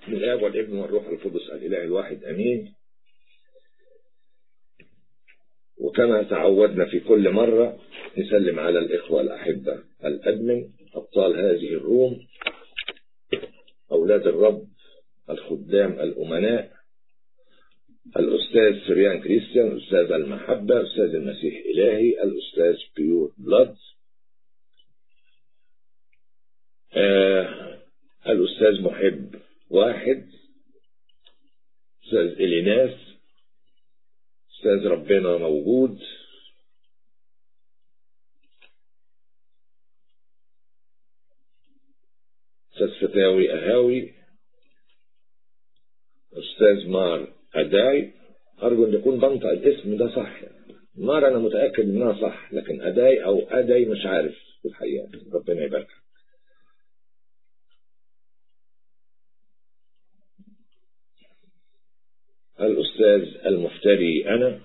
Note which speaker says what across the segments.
Speaker 1: بسم الآب والابن والروح القدس الإله الواحد أمين وكما تعودنا في كل مرة نسلم على الإخوة الأحبة الأدمن أبطال هذه الروم أولاد الرب الخدام الأمناء الأستاذ سريان كريستيان أستاذ المحبة أستاذ المسيح إلهي الأستاذ بيور بلاد آه الأستاذ محب واحد أستاذ إليناس أستاذ ربنا موجود أستاذ فتاوي أهاوي أستاذ مار أداي أرجو أن يكون بنطق الاسم ده صح مار أنا متأكد إنها صح لكن أداي أو أداي مش عارف في الحقيقة ربنا يبارك الأستاذ المفتري أنا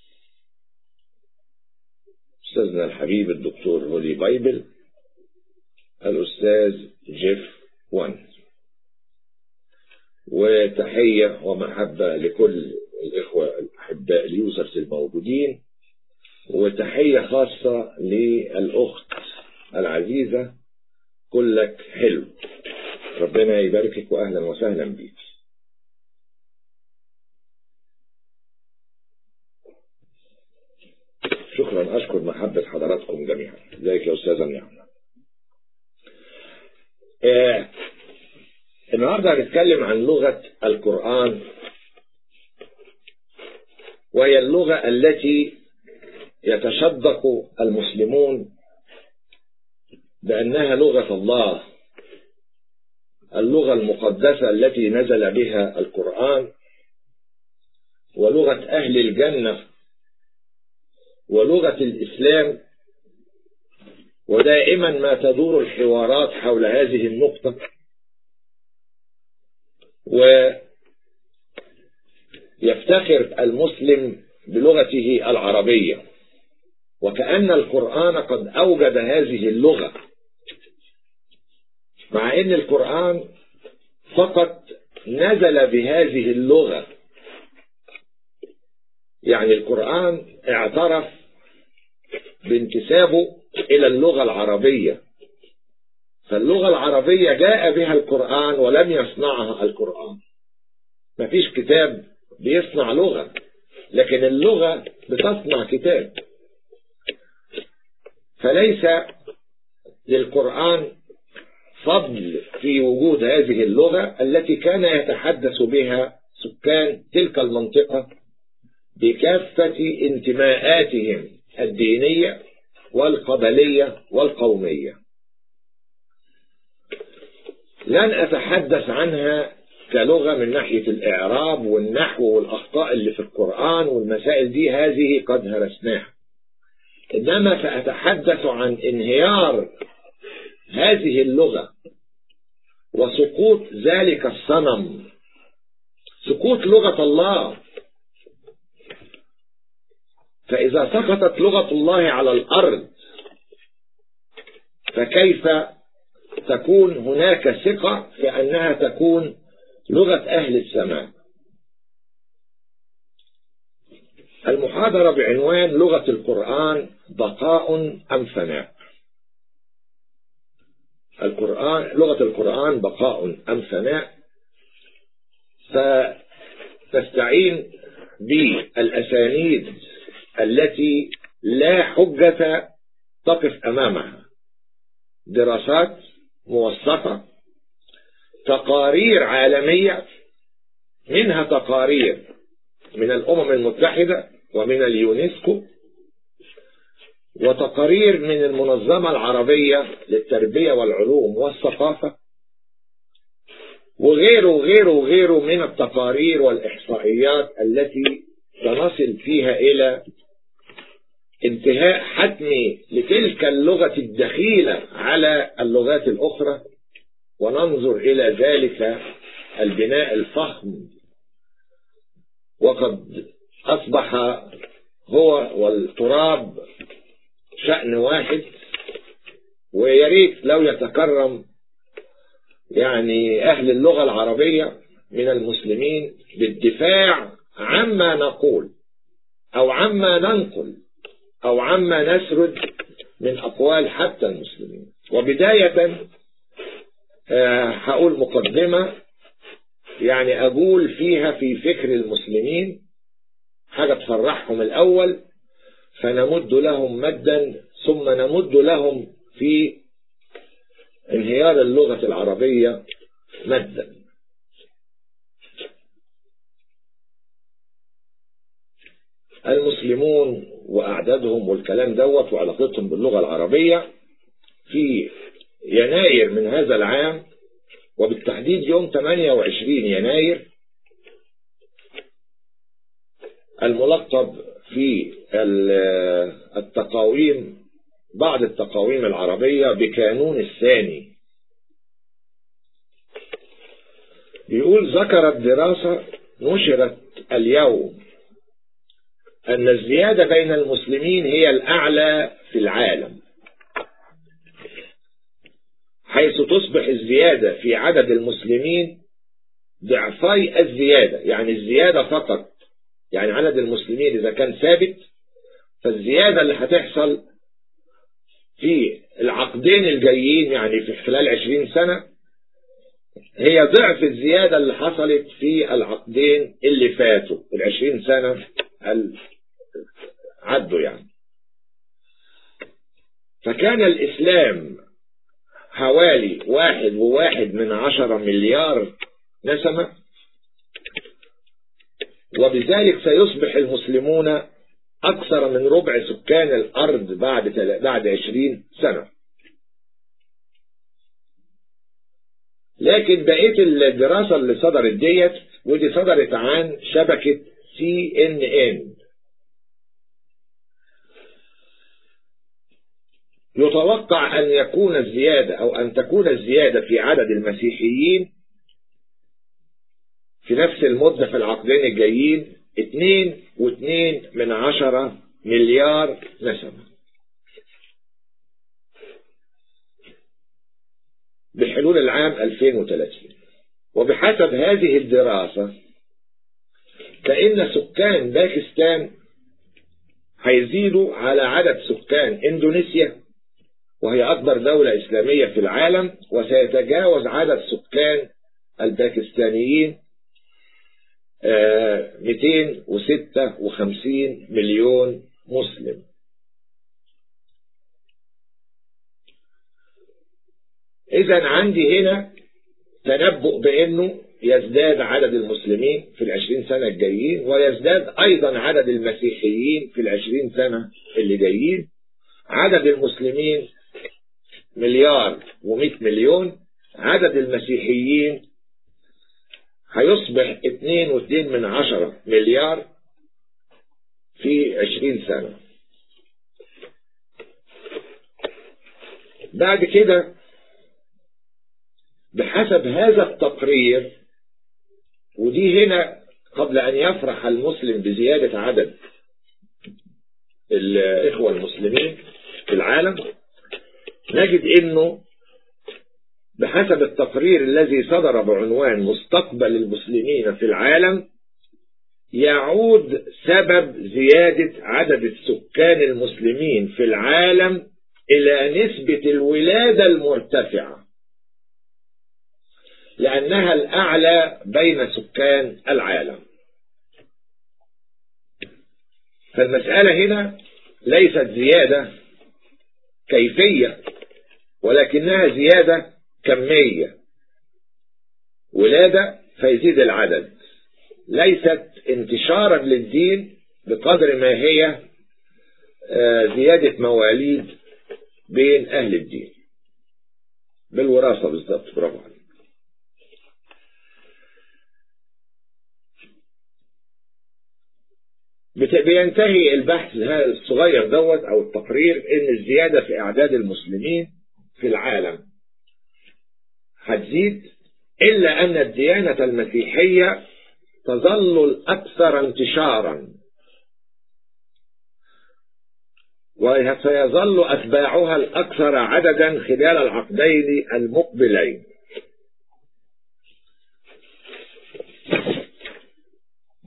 Speaker 1: أستاذنا الحبيب الدكتور هولي بايبل الأستاذ جيف وان وتحية ومحبة لكل الإخوة الأحباء اليوزرز الموجودين وتحية خاصة للأخت العزيزة كلك حلو ربنا يباركك وأهلا وسهلا بك شكرا أشكر محبة حضراتكم جميعا ازيك يا أستاذة نعمة آه النهاردة هنتكلم عن لغة القرآن وهي اللغة التي يتشدق المسلمون بأنها لغة الله اللغة المقدسة التي نزل بها القرآن ولغة أهل الجنة ولغة الإسلام ودائما ما تدور الحوارات حول هذه النقطة ويفتخر المسلم بلغته العربية وكأن القرآن قد أوجد هذه اللغة مع أن القرآن فقط نزل بهذه اللغة يعني القرآن اعترف بانتسابه إلى اللغة العربية فاللغة العربية جاء بها القرآن ولم يصنعها القرآن مفيش كتاب بيصنع لغة لكن اللغة بتصنع كتاب فليس للقرآن فضل في وجود هذه اللغة التي كان يتحدث بها سكان تلك المنطقة بكافة انتماءاتهم الدينية والقبلية والقومية لن أتحدث عنها كلغة من ناحية الإعراب والنحو والأخطاء اللي في القرآن والمسائل دي هذه قد هرسناها إنما سأتحدث عن انهيار هذه اللغة وسقوط ذلك الصنم سقوط لغة الله فإذا سقطت لغة الله على الأرض فكيف تكون هناك ثقة في أنها تكون لغة أهل السماء المحاضرة بعنوان لغة القرآن بقاء أم فناء القرآن لغة القرآن بقاء أم فناء فتستعين بالأسانيد التي لا حجة تقف أمامها دراسات موثقة تقارير عالمية منها تقارير من الأمم المتحدة ومن اليونسكو وتقارير من المنظمة العربية للتربية والعلوم والثقافة وغيره وغيره وغيره من التقارير والإحصائيات التي سنصل فيها إلى انتهاء حتمي لتلك اللغة الدخيلة على اللغات الأخرى وننظر إلى ذلك البناء الفخم وقد أصبح هو والتراب شأن واحد ويريد لو يتكرم يعني أهل اللغة العربية من المسلمين للدفاع عما نقول أو عما ننقل أو عما نسرد من أقوال حتى المسلمين وبداية هقول مقدمة يعني أقول فيها في فكر المسلمين حاجة تفرحهم الأول فنمد لهم مدا ثم نمد لهم في انهيار اللغة العربية مدا المسلمون وأعدادهم والكلام دوت وعلاقتهم باللغة العربية في يناير من هذا العام وبالتحديد يوم 28 يناير الملقب في التقاويم بعض التقاويم العربية بكانون الثاني يقول ذكرت دراسة نشرت اليوم أن الزيادة بين المسلمين هي الأعلى في العالم حيث تصبح الزيادة في عدد المسلمين ضعفي الزيادة يعني الزيادة فقط يعني عدد المسلمين إذا كان ثابت فالزيادة اللي هتحصل في العقدين الجايين يعني في خلال عشرين سنة هي ضعف الزيادة اللي حصلت في العقدين اللي فاتوا العشرين سنة عدوا يعني فكان الإسلام حوالي واحد وواحد من عشرة مليار نسمة وبذلك سيصبح المسلمون أكثر من ربع سكان الأرض بعد بعد عشرين سنة لكن بقية الدراسة اللي صدرت ديت ودي صدرت عن شبكة سي ان ان يتوقع أن يكون الزيادة أو أن تكون الزيادة في عدد المسيحيين في نفس المدة في العقدين الجايين اتنين واتنين من عشرة مليار نسمة بحلول العام 2030 وبحسب هذه الدراسة فإن سكان باكستان هيزيدوا على عدد سكان إندونيسيا وهي أكبر دولة إسلامية في العالم وسيتجاوز عدد سكان الباكستانيين 256 مليون مسلم إذا عندي هنا تنبؤ بأنه يزداد عدد المسلمين في العشرين سنة الجايين ويزداد أيضا عدد المسيحيين في العشرين سنة اللي جايين عدد المسلمين مليار ومئة مليون عدد المسيحيين هيصبح اتنين واتنين من عشرة مليار في عشرين سنة بعد كده بحسب هذا التقرير ودي هنا قبل أن يفرح المسلم بزيادة عدد الإخوة المسلمين في العالم نجد أنه بحسب التقرير الذي صدر بعنوان مستقبل المسلمين في العالم يعود سبب زيادة عدد السكان المسلمين في العالم إلى نسبة الولادة المرتفعة لأنها الأعلى بين سكان العالم فالمسألة هنا ليست زيادة كيفية ولكنها زيادة كمية ولادة فيزيد العدد ليست انتشارا للدين بقدر ما هي زيادة مواليد بين أهل الدين بالوراثة بالضبط برافو عليك بينتهي البحث الصغير دوت أو التقرير إن الزيادة في أعداد المسلمين في العالم هتزيد إلا أن الديانة المسيحية تظل الأكثر انتشارا وسيظل أتباعها الأكثر عددا خلال العقدين المقبلين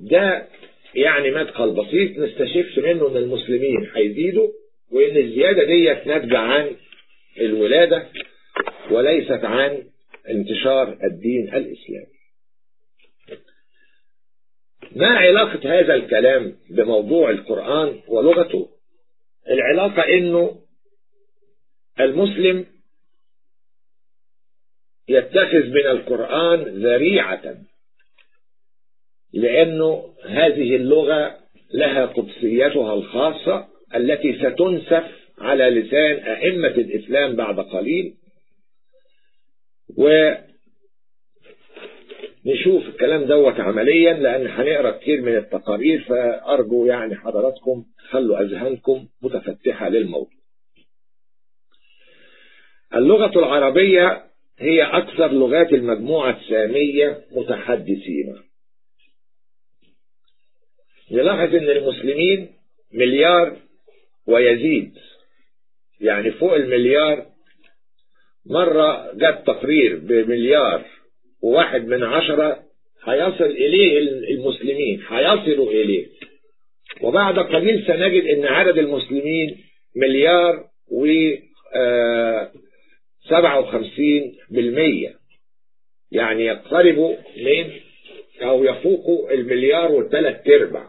Speaker 1: ده يعني مدخل بسيط نستشف منه ان المسلمين هيزيدوا وان الزيادة دي ناتجة عن الولادة وليست عن انتشار الدين الإسلامي ما علاقة هذا الكلام بموضوع القرآن ولغته العلاقة انه المسلم يتخذ من القرآن ذريعة لأنه هذه اللغة لها قدسيتها الخاصة التي ستنسف على لسان أئمة الإسلام بعد قليل ونشوف الكلام دوت عمليا لأن هنقرأ كتير من التقارير فأرجو يعني حضراتكم خلوا أذهانكم متفتحة للموضوع اللغة العربية هي أكثر لغات المجموعة السامية متحدثين نلاحظ أن المسلمين مليار ويزيد يعني فوق المليار مرة جت تقرير بمليار وواحد من عشرة هيصل إليه المسلمين هيصلوا إليه وبعد قليل سنجد أن عدد المسلمين مليار و سبعة وخمسين بالمية يعني يقتربوا من أو يفوقوا المليار والثلاث ارباع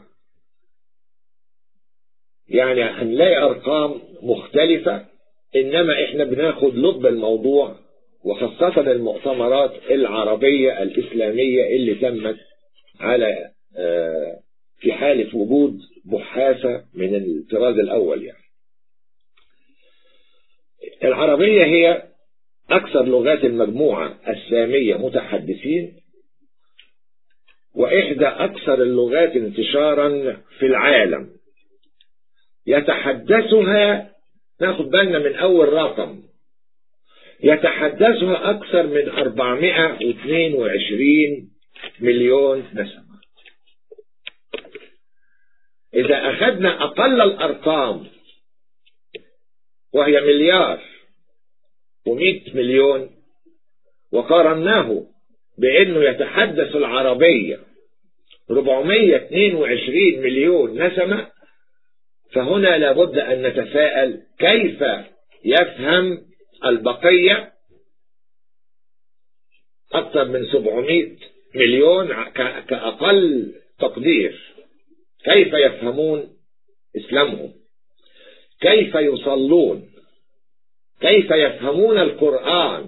Speaker 1: يعني هنلاقي أرقام مختلفة إنما إحنا بناخد لب الموضوع وخاصة المؤتمرات العربية الإسلامية اللي تمت على في حالة وجود بحاثة من الطراز الأول يعني العربية هي أكثر لغات المجموعة السامية متحدثين وإحدى أكثر اللغات انتشارا في العالم يتحدثها ناخد بالنا من أول رقم يتحدثها أكثر من 422 مليون نسمة إذا أخذنا أقل الأرقام وهي مليار ومئة مليون وقارناه بأنه يتحدث العربية 422 مليون نسمة فهنا لابد أن نتساءل كيف يفهم البقية أكثر من 700 مليون كأقل تقدير كيف يفهمون إسلامهم كيف يصلون كيف يفهمون القرآن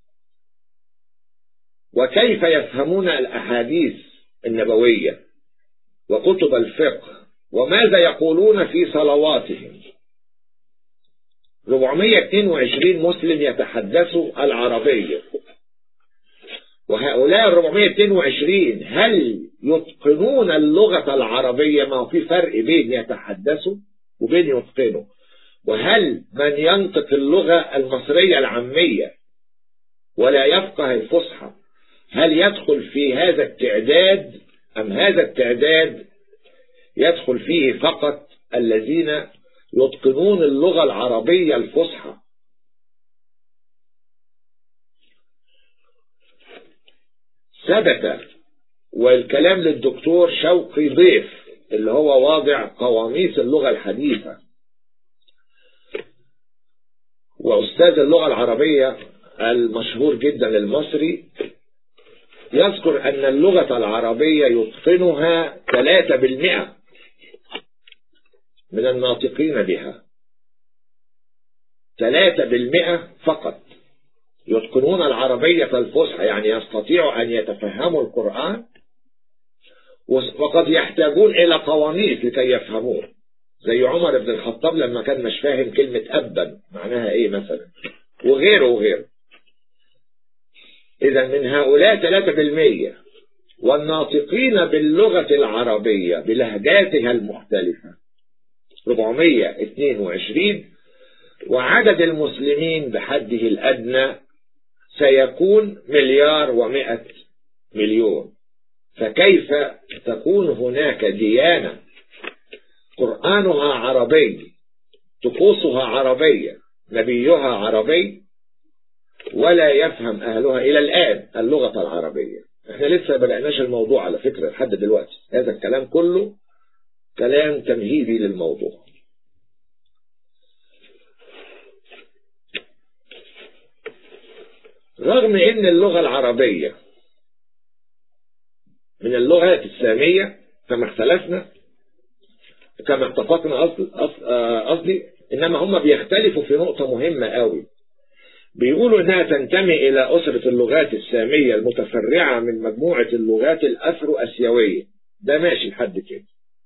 Speaker 1: وكيف يفهمون الأحاديث النبوية وكتب الفقه وماذا يقولون في صلواتهم 422 مسلم يتحدثوا العربية وهؤلاء 422 هل يتقنون اللغة العربية ما في فرق بين يتحدثوا وبين يتقنوا وهل من ينطق اللغة المصرية العامية ولا يفقه الفصحى هل يدخل في هذا التعداد أم هذا التعداد يدخل فيه فقط الذين يتقنون اللغة العربية الفصحى ثبت والكلام للدكتور شوقي ضيف اللي هو واضع قواميس اللغة الحديثة وأستاذ اللغة العربية المشهور جدا المصري يذكر أن اللغة العربية يتقنها 3% من الناطقين بها 3% فقط يتقنون العربية الفصحى يعني يستطيعوا أن يتفهموا القرآن وقد يحتاجون إلى قوانيس لكي يفهموه زي عمر بن الخطاب لما كان مش فاهم كلمة أبا معناها إيه مثلا وغيره وغيره إذا من هؤلاء 3% والناطقين باللغة العربية بلهجاتها المختلفة 422 وعدد المسلمين بحده الأدنى سيكون مليار ومئة مليون فكيف تكون هناك ديانة قرآنها عربي طقوسها عربية نبيها عربي ولا يفهم أهلها إلى الآن اللغة العربية احنا لسه بدأناش الموضوع على فكرة لحد دلوقتي هذا الكلام كله كلام تمهيدي للموضوع رغم ان اللغة العربية من اللغات السامية كما اختلفنا كما اتفقنا قصدي انما هم بيختلفوا في نقطة مهمة قوي بيقولوا انها تنتمي الى اسرة اللغات السامية المتفرعة من مجموعة اللغات الافرو اسيوية ده ماشي لحد كده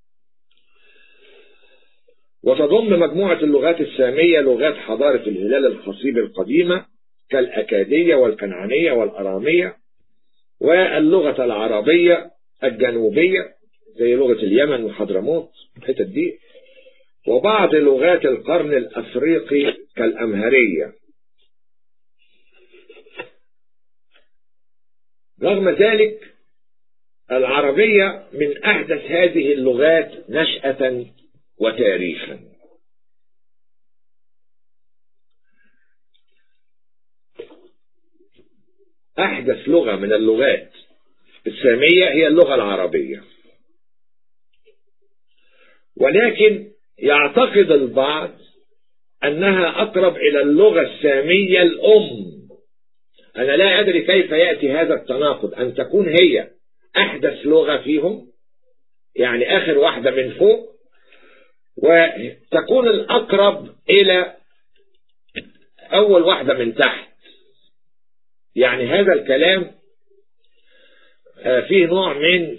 Speaker 1: وتضم مجموعة اللغات السامية لغات حضارة الهلال الخصيب القديمة كالأكادية والكنعانية والأرامية واللغة العربية الجنوبية زي لغة اليمن وحضرموت الحتت دي وبعض لغات القرن الأفريقي كالأمهرية رغم ذلك العربية من أحدث هذه اللغات نشأة وتاريخا أحدث لغة من اللغات السامية هي اللغة العربية ولكن يعتقد البعض أنها أقرب إلى اللغة السامية الأم أنا لا أدري كيف يأتي هذا التناقض أن تكون هي أحدث لغة فيهم يعني آخر واحدة من فوق وتكون الأقرب إلى أول واحدة من تحت يعني هذا الكلام فيه نوع من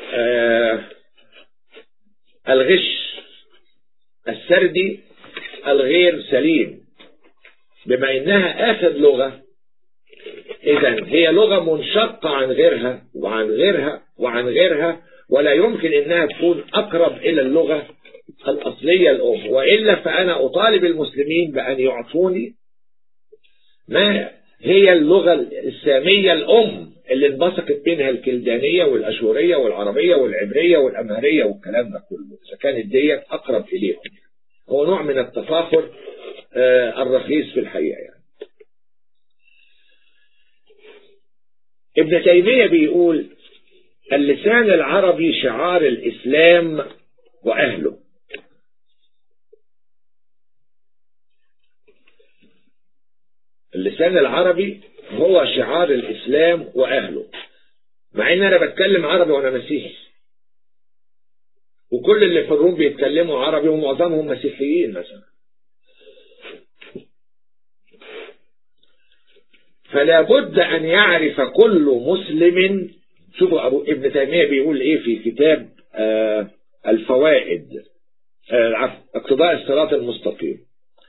Speaker 1: الغش السردي الغير سليم بما انها اخر لغة اذا هي لغة منشقة عن غيرها وعن غيرها وعن غيرها ولا يمكن انها تكون اقرب الى اللغة الاصلية الام وإلا فانا اطالب المسلمين بان يعطوني ما هي اللغة السامية الام اللي انبثقت منها الكلدانية والاشورية والعربية والعبرية والامهرية والكلام ده كله اذا كانت ديت اقرب اليهم هو نوع من التفاخر آه الرخيص في الحقيقة يعني. ابن تيمية بيقول اللسان العربي شعار الإسلام وأهله اللسان العربي هو شعار الإسلام وأهله مع ان انا بتكلم عربي وانا مسيحي وكل اللي في الروم بيتكلموا عربي ومعظمهم مسيحيين مثلا فلا بد ان يعرف كل مسلم شوفوا ابو ابن تيميه بيقول ايه في كتاب آه الفوائد آه اقتضاء الصراط المستقيم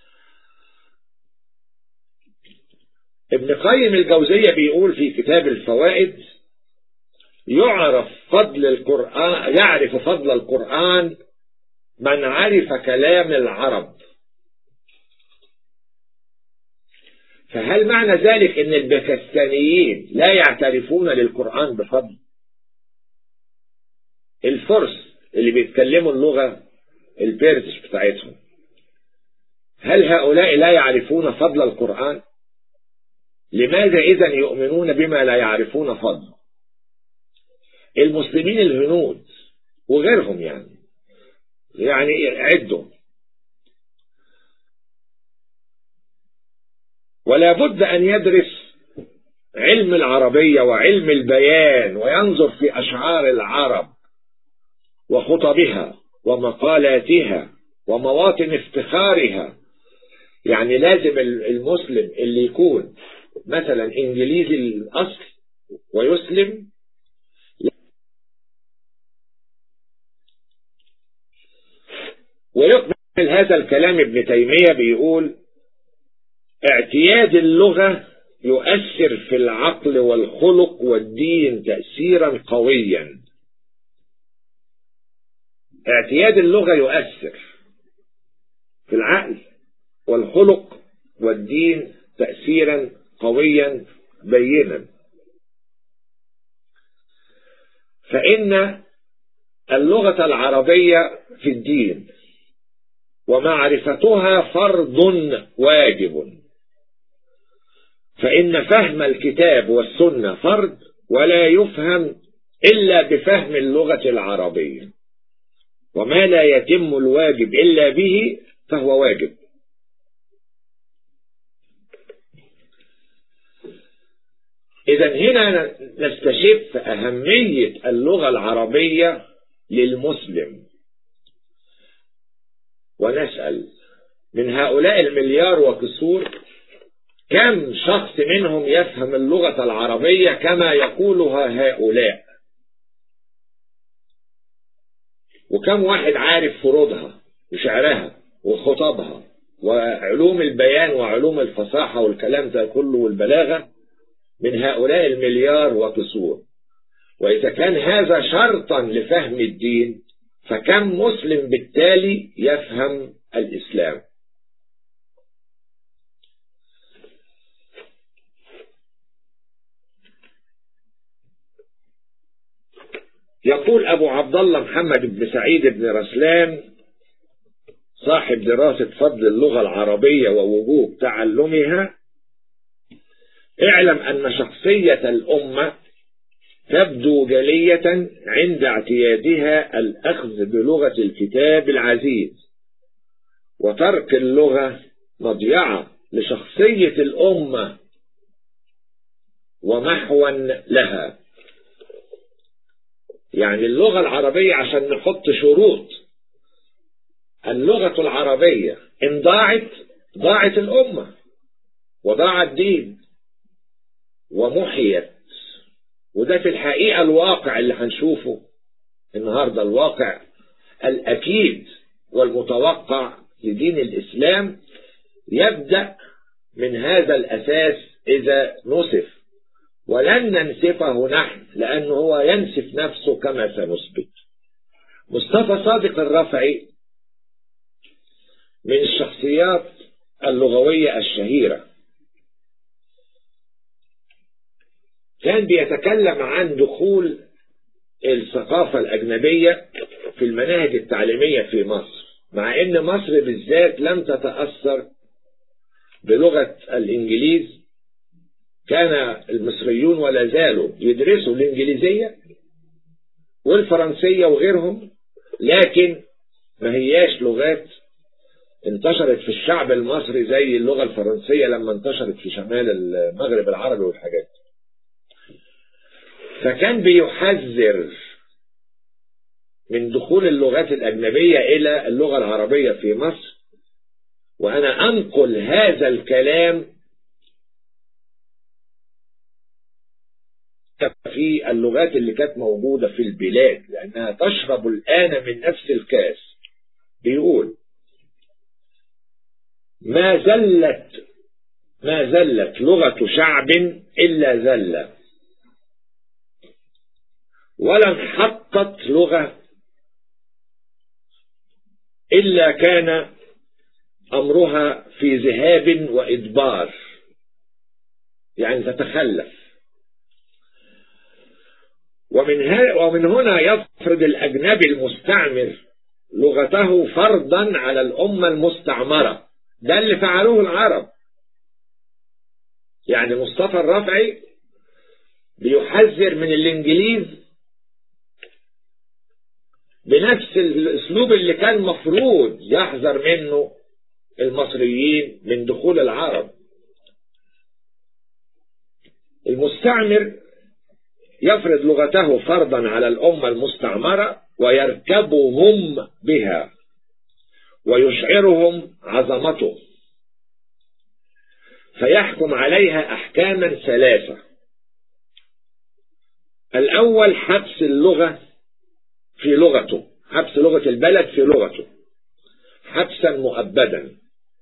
Speaker 1: ابن قيم الجوزية بيقول في كتاب الفوائد يعرف فضل القرآن يعرف فضل القرآن من عرف كلام العرب فهل معنى ذلك ان الباكستانيين لا يعترفون للقرآن بفضل الفرس اللي بيتكلموا اللغة البيرتش بتاعتهم هل هؤلاء لا يعرفون فضل القرآن لماذا إذا يؤمنون بما لا يعرفون فضله المسلمين الهنود وغيرهم يعني يعني عدوا ولا بد أن يدرس علم العربية وعلم البيان وينظر في أشعار العرب وخطبها ومقالاتها ومواطن افتخارها يعني لازم المسلم اللي يكون مثلا انجليزي الاصل ويسلم ويقبل هذا الكلام ابن تيمية بيقول اعتياد اللغة يؤثر في العقل والخلق والدين تأثيرا قويا اعتياد اللغة يؤثر في العقل والخلق والدين تأثيرا قويا بينا فإن اللغة العربية في الدين ومعرفتها فرض واجب فإن فهم الكتاب والسنة فرض ولا يفهم إلا بفهم اللغة العربية وما لا يتم الواجب إلا به فهو واجب إذا هنا نستشف أهمية اللغة العربية للمسلم ونسأل من هؤلاء المليار وكسور كم شخص منهم يفهم اللغة العربية كما يقولها هؤلاء وكم واحد عارف فروضها وشعرها وخطبها وعلوم البيان وعلوم الفصاحة والكلام ده كله والبلاغة من هؤلاء المليار وكسور وإذا كان هذا شرطا لفهم الدين فكم مسلم بالتالي يفهم الإسلام يقول أبو عبد الله محمد بن سعيد بن رسلان صاحب دراسة فضل اللغة العربية ووجوب تعلمها اعلم أن شخصية الأمة تبدو جلية عند اعتيادها الأخذ بلغة الكتاب العزيز وترك اللغة مضيعة لشخصية الأمة ومحوا لها يعني اللغة العربية عشان نحط شروط اللغة العربية إن ضاعت ضاعت الأمة وضاع الدين ومحيت وده في الحقيقة الواقع اللي هنشوفه النهاردة الواقع الأكيد والمتوقع لدين الإسلام يبدأ من هذا الأساس إذا نسف ولن ننسفه نحن لأنه هو ينسف نفسه كما سنثبت مصطفى صادق الرفعي من الشخصيات اللغوية الشهيرة كان بيتكلم عن دخول الثقافة الأجنبية في المناهج التعليمية في مصر مع أن مصر بالذات لم تتأثر بلغة الإنجليز كان المصريون ولا زالوا يدرسوا الإنجليزية والفرنسية وغيرهم لكن ما هياش لغات انتشرت في الشعب المصري زي اللغة الفرنسية لما انتشرت في شمال المغرب العربي والحاجات فكان بيحذر من دخول اللغات الأجنبية إلى اللغة العربية في مصر وأنا أنقل هذا الكلام في اللغات اللي كانت موجودة في البلاد لأنها تشرب الآن من نفس الكاس بيقول ما زلت ما زلت لغة شعب إلا زلة ولا انحطت لغة إلا كان أمرها في ذهاب وإدبار يعني تتخلف ومن, ومن هنا يفرض الأجنبي المستعمر لغته فرضا على الأمة المستعمرة ده اللي فعلوه العرب يعني مصطفى الرفعي بيحذر من الإنجليز بنفس الأسلوب اللي كان مفروض يحذر منه المصريين من دخول العرب المستعمر يفرض لغته فرضا على الأمة المستعمرة ويركبهم بها ويشعرهم عظمته فيحكم عليها أحكاما ثلاثة الأول حبس اللغة في لغته حبس لغة البلد في لغته حبسا مؤبدا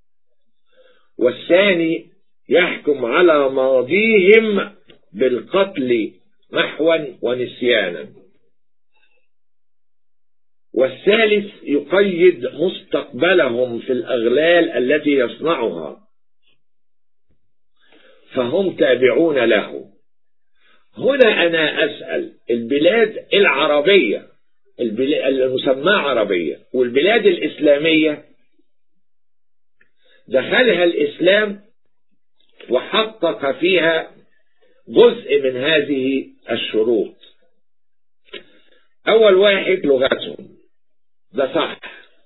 Speaker 1: والثاني يحكم على ماضيهم بالقتل محوا ونسيانا والثالث يقيد مستقبلهم في الأغلال التي يصنعها فهم تابعون له هنا أنا أسأل البلاد العربية المسماة عربية والبلاد الإسلامية دخلها الإسلام وحقق فيها جزء من هذه الشروط أول واحد لغتهم ده صح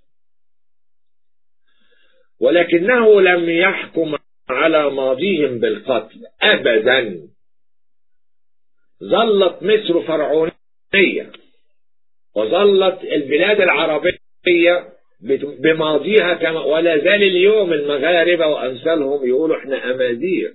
Speaker 1: ولكنه لم يحكم على ماضيهم بالقتل أبدا ظلت مصر فرعونية وظلت البلاد العربية بماضيها كما ولا زال اليوم المغاربة وأمثالهم يقولوا احنا أمازيغ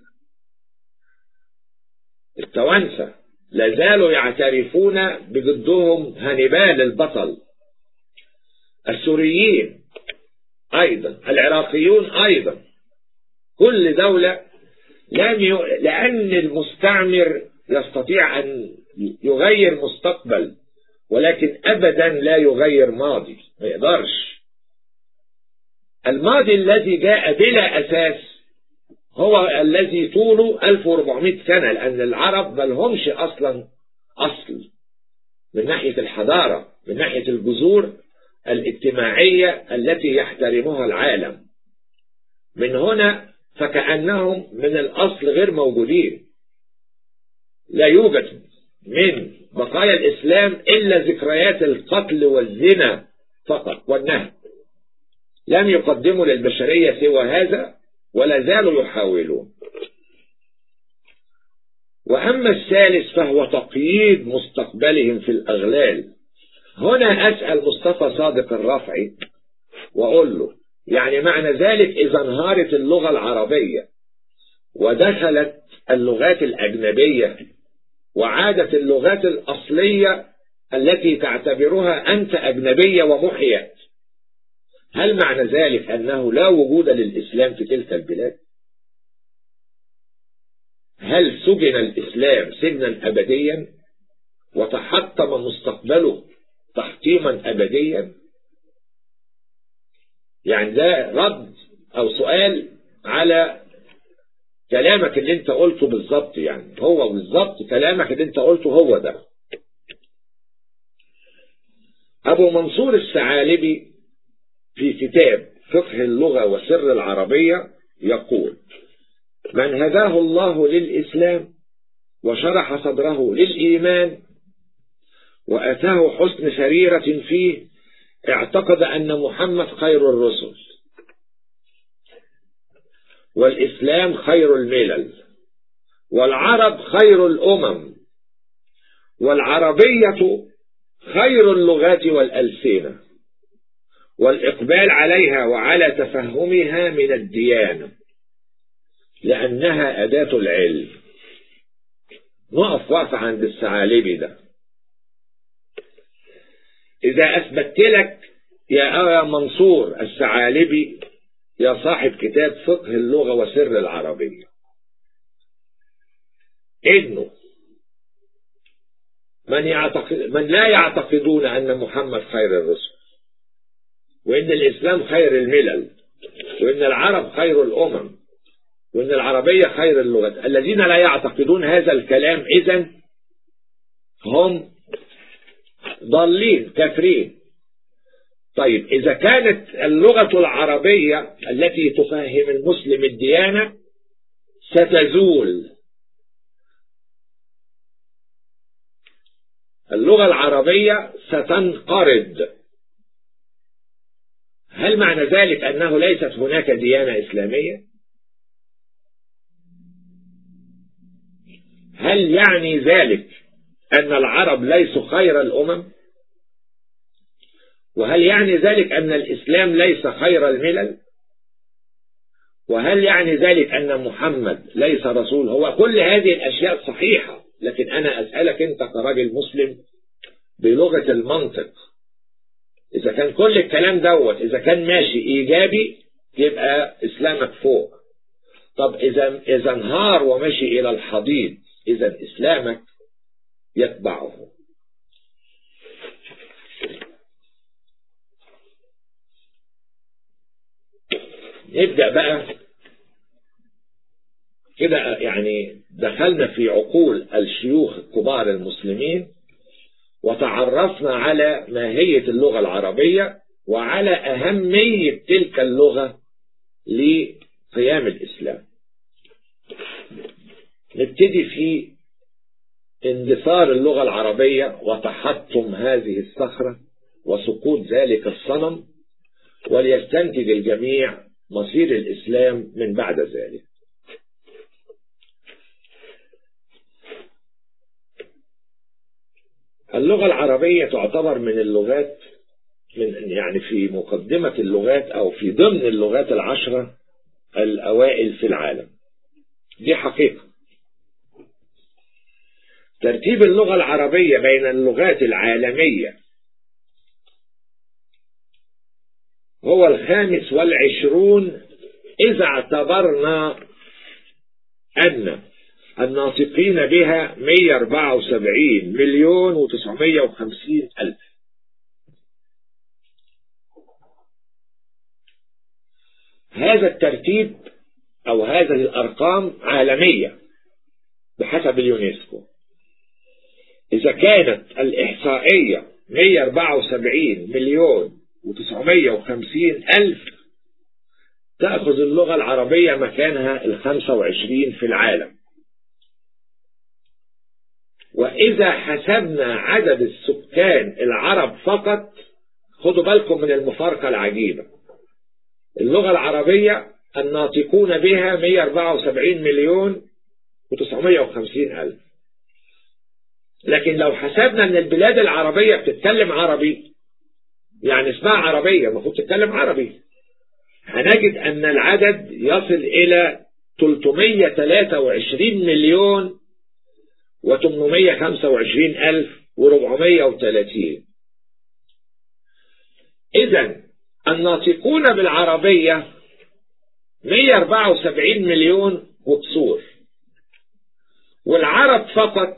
Speaker 1: التوانسة لا زالوا يعترفون بجدهم هانيبال البطل السوريين أيضا العراقيون أيضا كل دولة لم ي... لأن المستعمر يستطيع أن يغير مستقبل ولكن أبدا لا يغير ماضي ما يقدرش الماضي الذي جاء بلا أساس هو الذي طوله 1400 سنة لأن العرب ما لهمش أصلا أصل من ناحية الحضارة من ناحية الجذور الاجتماعية التي يحترمها العالم من هنا فكأنهم من الأصل غير موجودين لا يوجد من بقايا الإسلام إلا ذكريات القتل والزنا فقط والنهب لم يقدموا للبشرية سوى هذا ولا زالوا يحاولون وأما الثالث فهو تقييد مستقبلهم في الأغلال هنا أسأل مصطفى صادق الرافعي وأقول له يعني معنى ذلك إذا انهارت اللغة العربية ودخلت اللغات الأجنبية وعادت اللغات الأصلية التي تعتبرها أنت أجنبية ومحيت هل معنى ذلك أنه لا وجود للإسلام في تلك البلاد هل سجن الإسلام سجنا أبديا وتحطم مستقبله تحطيما أبديا يعني ده رد أو سؤال على كلامك اللي انت قلته بالظبط يعني هو بالظبط كلامك اللي انت قلته هو ده أبو منصور الثعالبي في كتاب فقه اللغة وسر العربية يقول من هداه الله للإسلام وشرح صدره للإيمان وأتاه حسن سريرة فيه اعتقد أن محمد خير الرسل والإسلام خير الملل والعرب خير الأمم والعربية خير اللغات والألسنة والإقبال عليها وعلى تفهمها من الديانة لأنها أداة العلم نقف وقف عند الثعالبي ده إذا أثبتت لك يا منصور الثعالبي يا صاحب كتاب فقه اللغة وسر العربية إنه من, يعتقد من لا يعتقدون أن محمد خير الرسل وإن الإسلام خير الملل وإن العرب خير الأمم وإن العربية خير اللغات الذين لا يعتقدون هذا الكلام إذا هم ضالين كافرين طيب إذا كانت اللغة العربية التي تفهم المسلم الديانة ستزول اللغة العربية ستنقرض هل معنى ذلك أنه ليست هناك ديانة إسلامية هل يعني ذلك أن العرب ليسوا خير الأمم وهل يعني ذلك أن الإسلام ليس خير الملل وهل يعني ذلك أن محمد ليس رسول هو كل هذه الأشياء صحيحة لكن أنا أسألك أنت كراجل مسلم بلغة المنطق إذا كان كل الكلام دوت إذا كان ماشي إيجابي يبقى إسلامك فوق طب إذا إذا انهار ومشي إلى الحضيض إذا إسلامك يتبعه نبدأ بقى كده يعني دخلنا في عقول الشيوخ الكبار المسلمين وتعرفنا على ماهية اللغة العربية وعلى أهمية تلك اللغة لقيام الإسلام نبتدي في اندثار اللغة العربية وتحطم هذه الصخرة وسقوط ذلك الصنم وليستنتج الجميع مصير الإسلام من بعد ذلك اللغة العربية تعتبر من اللغات من يعني في مقدمة اللغات أو في ضمن اللغات العشرة الأوائل في العالم دي حقيقة ترتيب اللغة العربية بين اللغات العالمية هو الخامس والعشرون إذا اعتبرنا أن الناطقين بها 174 مليون و950 ألف هذا الترتيب أو هذه الأرقام عالمية بحسب اليونسكو إذا كانت الإحصائية 174 مليون و950 ألف تأخذ اللغة العربية مكانها ال 25 في العالم وإذا حسبنا عدد السكان العرب فقط خدوا بالكم من المفارقة العجيبة اللغة العربية الناطقون بها 174 مليون و950 ألف لكن لو حسبنا ان البلاد العربية بتتكلم عربي يعني اسمها عربية المفروض تتكلم عربي هنجد ان العدد يصل الى 323 مليون و825 ألف و430 إذا الناطقون بالعربية 174 مليون وكسور والعرب فقط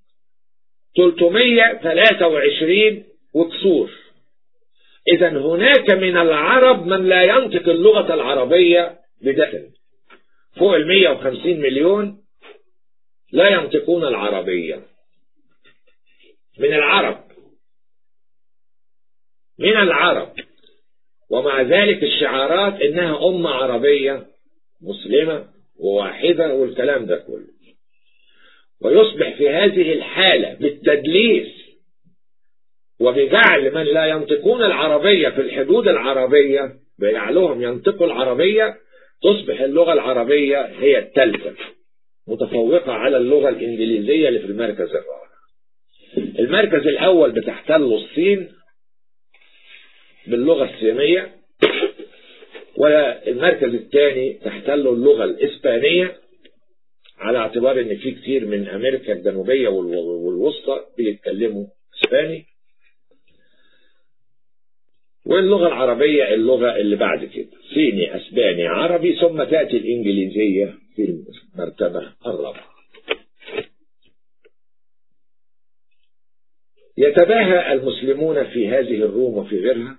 Speaker 1: 323 وكسور إذا هناك من العرب من لا ينطق اللغة العربية بدفن فوق ال 150 مليون لا ينطقون العربية من العرب من العرب ومع ذلك الشعارات إنها أمة عربية مسلمة وواحدة والكلام ده كله ويصبح في هذه الحالة بالتدليس وبجعل من لا ينطقون العربية في الحدود العربية بجعلهم ينطقوا العربية تصبح اللغة العربية هي الثالثة متفوقة على اللغة الإنجليزية اللي في المركز الرابع المركز الأول بتحتله الصين باللغة الصينية والمركز الثاني تحتله اللغة الإسبانية على اعتبار ان في كتير من امريكا الجنوبية والوسطى بيتكلموا اسباني واللغة العربية اللغة اللي بعد كده صيني اسباني عربي ثم تأتي الانجليزية في المرتبة الرابعة يتباهى المسلمون في هذه الروم وفي غيرها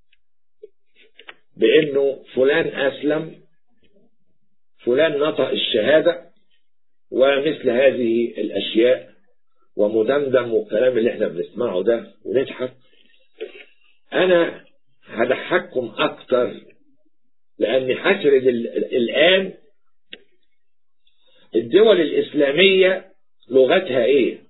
Speaker 1: بانه فلان اسلم فلان نطق الشهادة ومثل هذه الاشياء ومدمدم والكلام اللي احنا بنسمعه ده ونضحك انا هضحككم اكتر لاني هسرد الان الدول الاسلامية لغتها ايه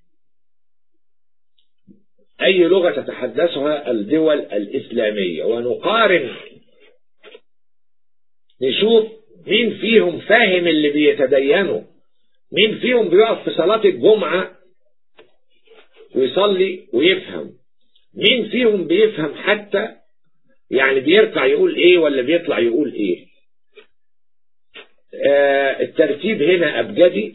Speaker 1: اي لغة تتحدثها الدول الاسلامية ونقارن نشوف مين فيهم فاهم اللي بيتدينوا مين فيهم بيقف في صلاة الجمعة ويصلي ويفهم مين فيهم بيفهم حتى يعني بيركع يقول ايه ولا بيطلع يقول ايه آه الترتيب هنا ابجدي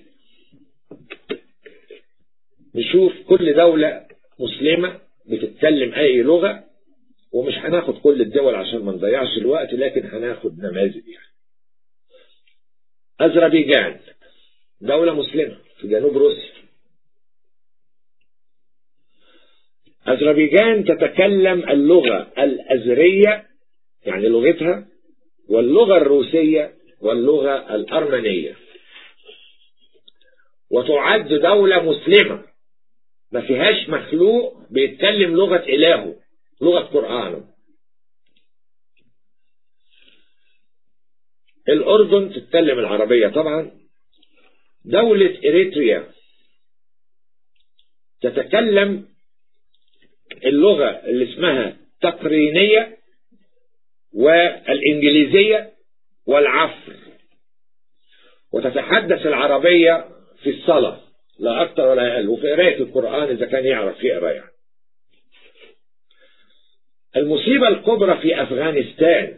Speaker 1: نشوف كل دولة مسلمة بتتكلم اي لغة ومش هناخد كل الدول عشان ما نضيعش الوقت لكن هناخد نماذج يعني أذربيجان دولة مسلمة في جنوب روسيا أذربيجان تتكلم اللغة الأزرية يعني لغتها واللغة الروسية واللغة الأرمنية وتعد دولة مسلمة ما فيهاش مخلوق بيتكلم لغة إلهه لغة قرآنه الأردن تتكلم العربية طبعا دولة إريتريا تتكلم اللغة اللي اسمها تقرينية والإنجليزية والعفر وتتحدث العربية في الصلاة لا أكثر ولا أقل وفي قراية القرآن إذا كان يعرف يقرأ يعني المصيبة الكبرى في أفغانستان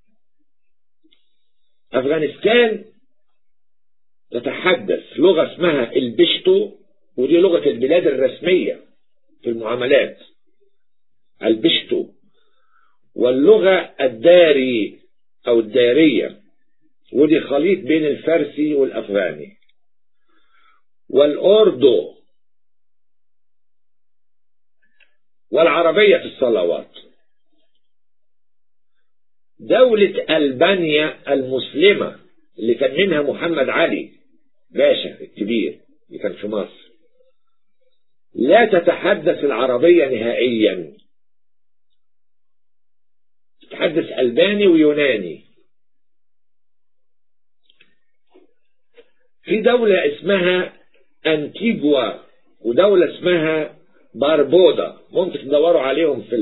Speaker 1: أفغانستان تتحدث لغة اسمها البشتو ودي لغة البلاد الرسمية في المعاملات البشتو واللغة الداري أو الدارية ودي خليط بين الفارسي والأفغاني والأردو والعربية في الصلوات دولة ألبانيا المسلمة اللي كان منها محمد علي باشا الكبير اللي كان في مصر لا تتحدث العربية نهائيا تتحدث ألباني ويوناني في دولة اسمها أنتيجوا ودولة اسمها باربودا ممكن تدوروا عليهم في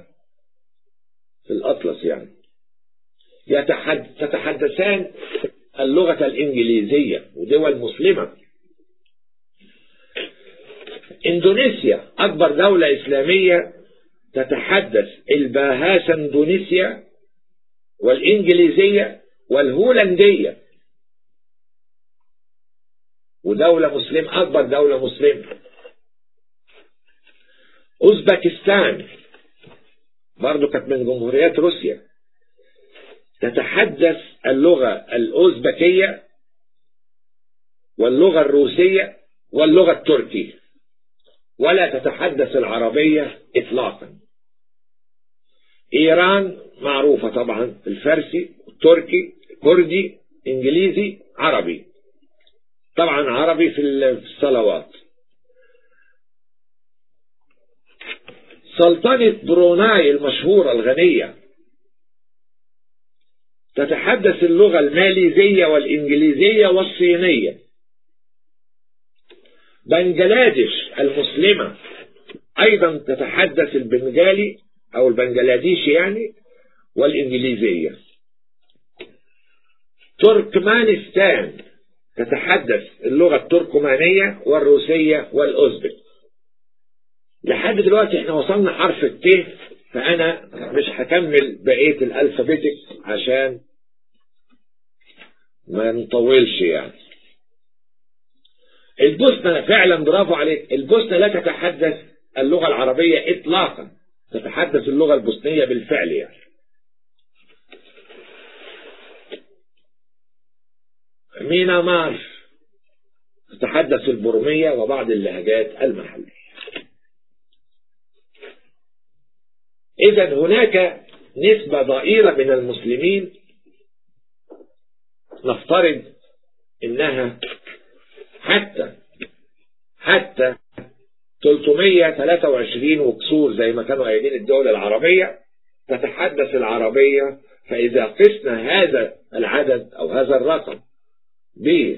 Speaker 1: في الأطلس يعني يتحد تتحدثان اللغة الإنجليزية ودول مسلمة إندونيسيا أكبر دولة إسلامية تتحدث الباهاسة إندونيسيا والإنجليزية والهولندية ودولة مسلم أكبر دولة مسلمة أوزبكستان برضو كانت من جمهوريات روسيا تتحدث اللغة الأوزبكية واللغة الروسية واللغة التركية ولا تتحدث العربية إطلاقا إيران معروفة طبعا الفارسي التركي كردي إنجليزي عربي طبعا عربي في الصلوات سلطنة بروناي المشهورة الغنية تتحدث اللغة الماليزية والإنجليزية والصينية بنجلاديش المسلمة أيضا تتحدث البنجالي أو البنجلاديشي يعني والإنجليزية تركمانستان تتحدث اللغة التركمانية والروسية والأوزبك لحد دلوقتي احنا وصلنا حرف الت فأنا مش هكمل بقية الألفابيتك عشان ما نطولش يعني البوسنة فعلا برافو عليك البوسنة لا تتحدث اللغة العربية إطلاقا تتحدث اللغة البوسنية بالفعل يعني مينامار تتحدث البرمية وبعض اللهجات المحلية إذا هناك نسبة ضئيلة من المسلمين نفترض إنها حتى حتى 323 وكسور زي ما كانوا قايلين الدولة العربية تتحدث العربية فإذا قسنا هذا العدد أو هذا الرقم ب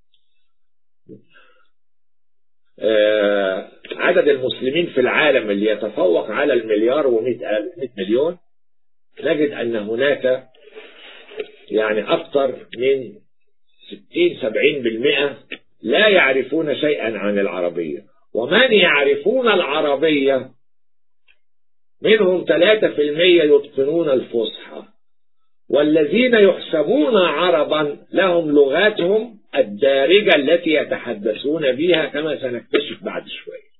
Speaker 1: عدد المسلمين في العالم اللي يتفوق على المليار ومئة مليون نجد أن هناك يعني أكثر من 60-70% لا يعرفون شيئا عن العربية ومن يعرفون العربية منهم 3% يتقنون الفصحى والذين يحسبون عربا لهم لغاتهم الدارجة التي يتحدثون بها كما سنكتشف بعد شوية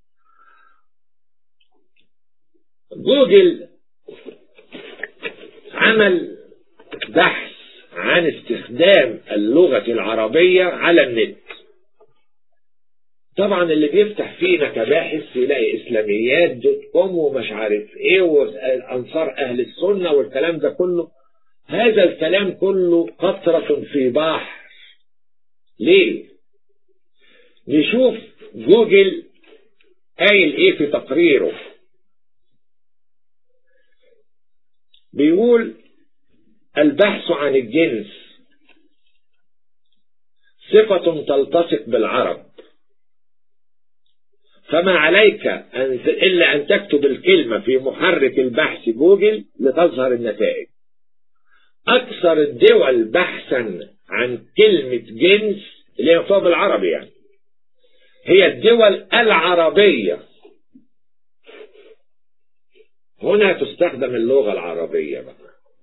Speaker 1: جوجل عمل بحث عن استخدام اللغة العربية على النت طبعا اللي بيفتح فينا كباحث يلاقي اسلاميات دوت كوم ومش عارف ايه وانصار اهل السنه والكلام ده كله هذا الكلام كله قطرة في بحر ليه نشوف جوجل قايل ايه في تقريره بيقول البحث عن الجنس صفة تلتصق بالعرب فما عليك أن إلا أن تكتب الكلمة في محرك البحث جوجل لتظهر النتائج أكثر الدول بحثا عن كلمة جنس اللي هي بالعربي يعني هي الدول العربية هنا تستخدم اللغة العربية بقى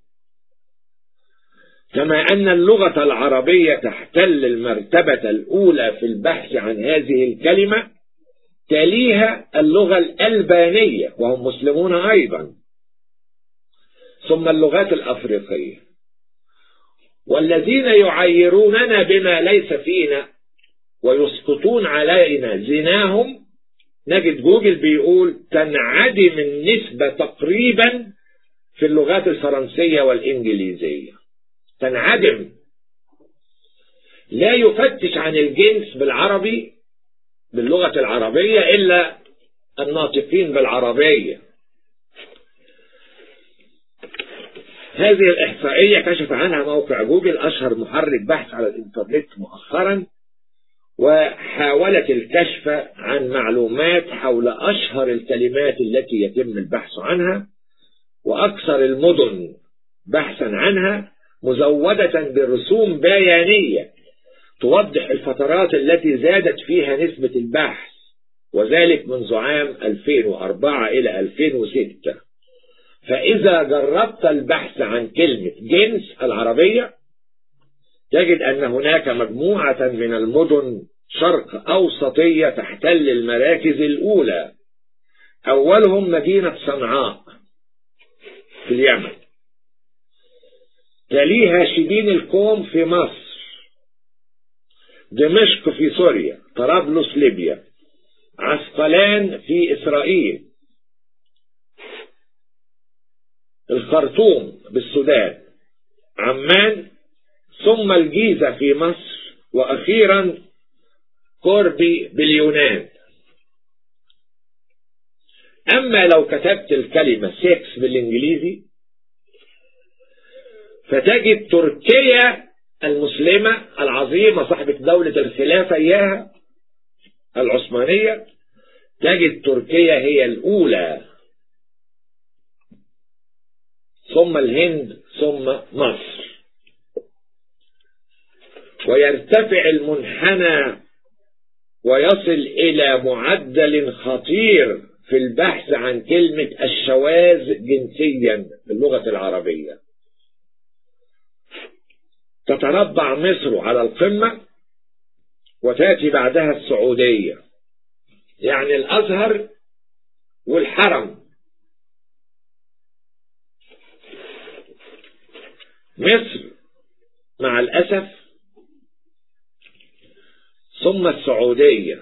Speaker 1: كما أن اللغة العربية تحتل المرتبة الأولى في البحث عن هذه الكلمة تليها اللغة الألبانية وهم مسلمون أيضا ثم اللغات الأفريقية والذين يعيروننا بما ليس فينا ويسقطون علينا زناهم نجد جوجل بيقول تنعدم النسبة تقريبا في اللغات الفرنسية والإنجليزية تنعدم لا يفتش عن الجنس بالعربي باللغة العربية إلا الناطقين بالعربية هذه الإحصائية كشف عنها موقع جوجل أشهر محرك بحث على الإنترنت مؤخرا وحاولت الكشف عن معلومات حول أشهر الكلمات التي يتم البحث عنها وأكثر المدن بحثا عنها مزودة برسوم بيانية توضح الفترات التي زادت فيها نسبة البحث وذلك منذ عام 2004 إلى 2006 فإذا جربت البحث عن كلمة جنس العربية تجد أن هناك مجموعة من المدن شرق أوسطية تحتل المراكز الأولى أولهم مدينة صنعاء في اليمن تليها شبين الكوم في مصر دمشق في سوريا طرابلس ليبيا عسقلان في إسرائيل الخرطوم بالسودان عمان ثم الجيزة في مصر وأخيرا كوربي باليونان أما لو كتبت الكلمة سيكس بالإنجليزي فتجد تركيا المسلمة العظيمة صاحبة دولة الخلافة إياها العثمانية تجد تركيا هي الأولى ثم الهند ثم مصر ويرتفع المنحنى ويصل إلى معدل خطير في البحث عن كلمة الشواذ جنسيا في اللغة العربية تتربع مصر على القمة وتأتي بعدها السعودية يعني الأزهر والحرم مصر مع الأسف ثم السعودية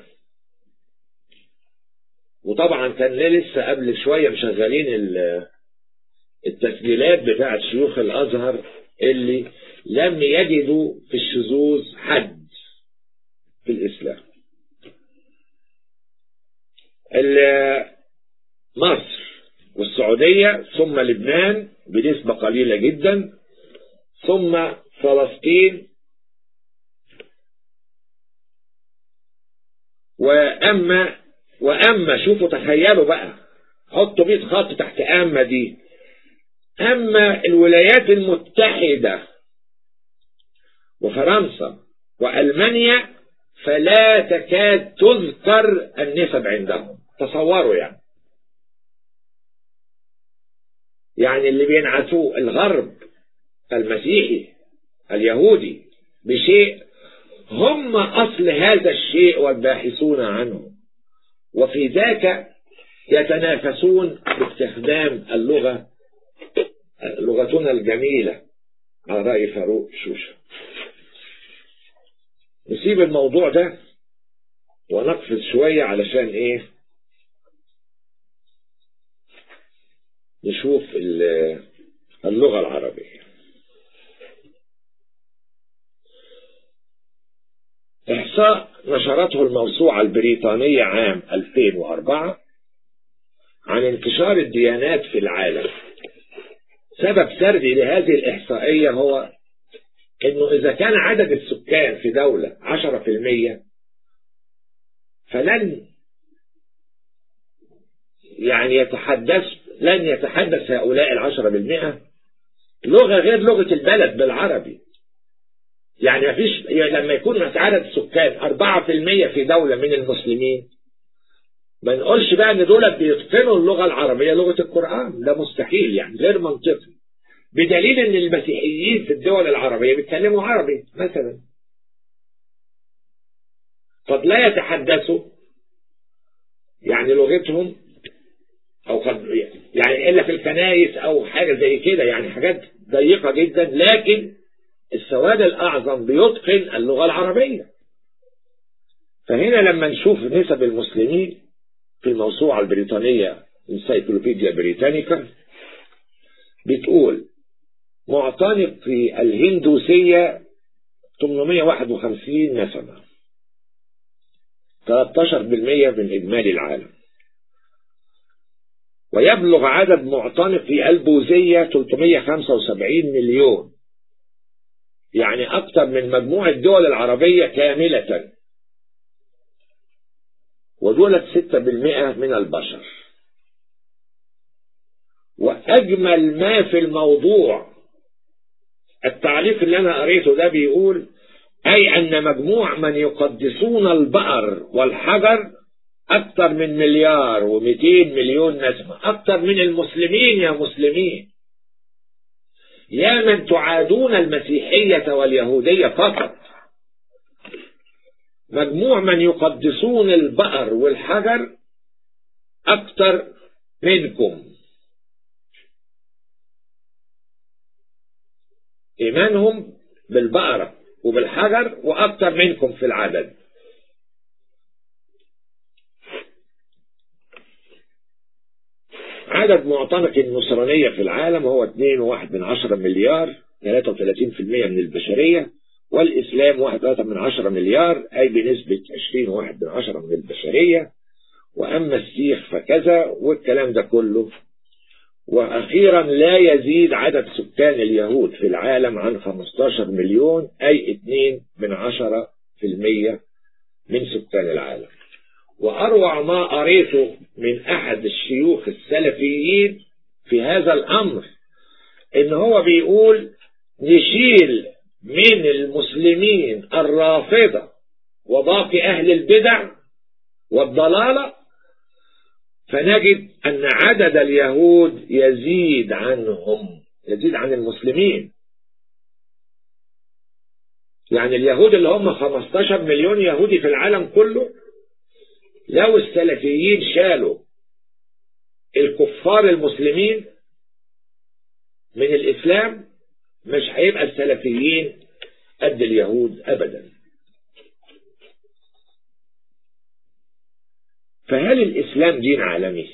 Speaker 1: وطبعا كان لسه قبل شوية مشغلين التسجيلات بتاعت شيوخ الأزهر اللي لم يجدوا في الشذوذ حد في الإسلام مصر والسعودية ثم لبنان بنسبة قليلة جدا ثم فلسطين وأما وأما شوفوا تخيلوا بقى حطوا 100 خط تحت أما دي أما الولايات المتحدة وفرنسا وألمانيا فلا تكاد تذكر النسب عندهم تصوروا يعني يعني اللي بينعتوه الغرب المسيحي اليهودي بشيء هم أصل هذا الشيء والباحثون عنه وفي ذاك يتنافسون باستخدام اللغة لغتنا الجميلة على رأي فاروق شوشة نسيب الموضوع ده ونقفز شوية علشان ايه نشوف اللغة العربية إحصاء نشرته الموسوعة البريطانية عام 2004 عن انتشار الديانات في العالم سبب سردي لهذه الإحصائية هو انه اذا كان عدد السكان في دولة عشرة في المية فلن يعني يتحدث لن يتحدث هؤلاء العشرة بالمئة لغة غير لغة البلد بالعربي يعني ما فيش يعني لما يكون عدد السكان أربعة في المية في دولة من المسلمين ما نقولش بقى ان دول بيتقنوا اللغة العربية لغة القرآن ده مستحيل يعني غير منطقي بدليل ان المسيحيين في الدول العربية بيتكلموا عربي مثلا قد لا يتحدثوا يعني لغتهم او قد يعني الا في الكنايس او حاجة زي كده يعني حاجات ضيقة جدا لكن السواد الاعظم بيتقن اللغة العربية فهنا لما نشوف نسب المسلمين في الموسوعة البريطانية انسايكلوبيديا بريتانيكا بتقول معتنق في الهندوسية 851 نسمة 13% من إجمالي العالم ويبلغ عدد معتنق في البوذية 375 مليون يعني أكثر من مجموع الدول العربية كاملة ودولت 6% من البشر وأجمل ما في الموضوع التعليق اللي أنا قريته ده بيقول أي أن مجموع من يقدسون البقر والحجر أكثر من مليار ومئتين مليون نسمة أكثر من المسلمين يا مسلمين يا من تعادون المسيحية واليهودية فقط مجموع من يقدسون البقر والحجر أكثر منكم إيمانهم بالبقرة وبالحجر وأكثر منكم في العدد عدد معتنق النصرانية في العالم هو 2.1 من عشرة مليار 33% من البشرية والإسلام 1.3 من عشرة مليار أي بنسبة 20.1 من عشرة من البشرية وأما السيخ فكذا والكلام ده كله وأخيرا لا يزيد عدد سكان اليهود في العالم عن 15 مليون أي 2 من عشرة في المية من سكان العالم وأروع ما قريته من أحد الشيوخ السلفيين في هذا الأمر إن هو بيقول نشيل من المسلمين الرافضة وباقي أهل البدع والضلالة فنجد أن عدد اليهود يزيد عنهم يزيد عن المسلمين يعني اليهود اللي هم 15 مليون يهودي في العالم كله لو السلفيين شالوا الكفار المسلمين من الإسلام مش هيبقى السلفيين قد اليهود أبدا فهل الإسلام دين عالمي